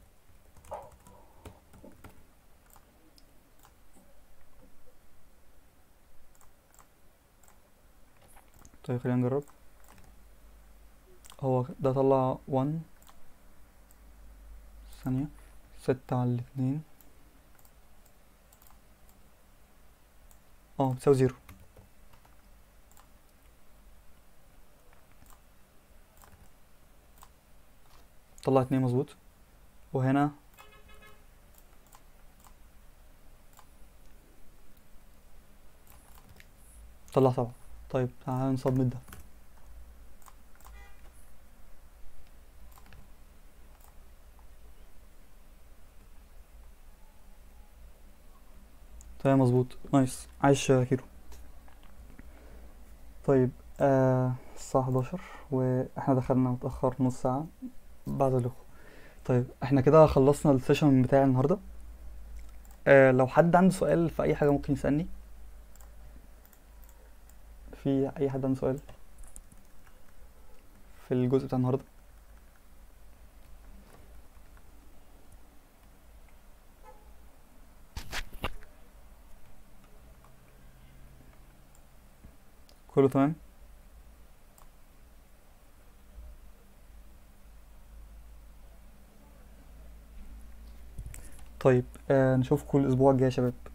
طيب خلينا نجرب هو ده طلع 1 ثانية ستة على الاتنين اه بتساوي زيرو طلع اتنين مظبوط وهنا طلع سبعة طيب تعالى نصمم ده تمام مظبوط نايس عايش يا كيرو طيب آه الساعة 11 واحنا دخلنا متأخر نص ساعة بعد الأخوة طيب احنا كده خلصنا السيشن بتاع النهاردة آه لو حد عنده سؤال في أي حاجة ممكن يسألني في أي حد عنده سؤال في الجزء بتاع النهاردة كله تمام طيب آه نشوفكم الأسبوع الجاي يا شباب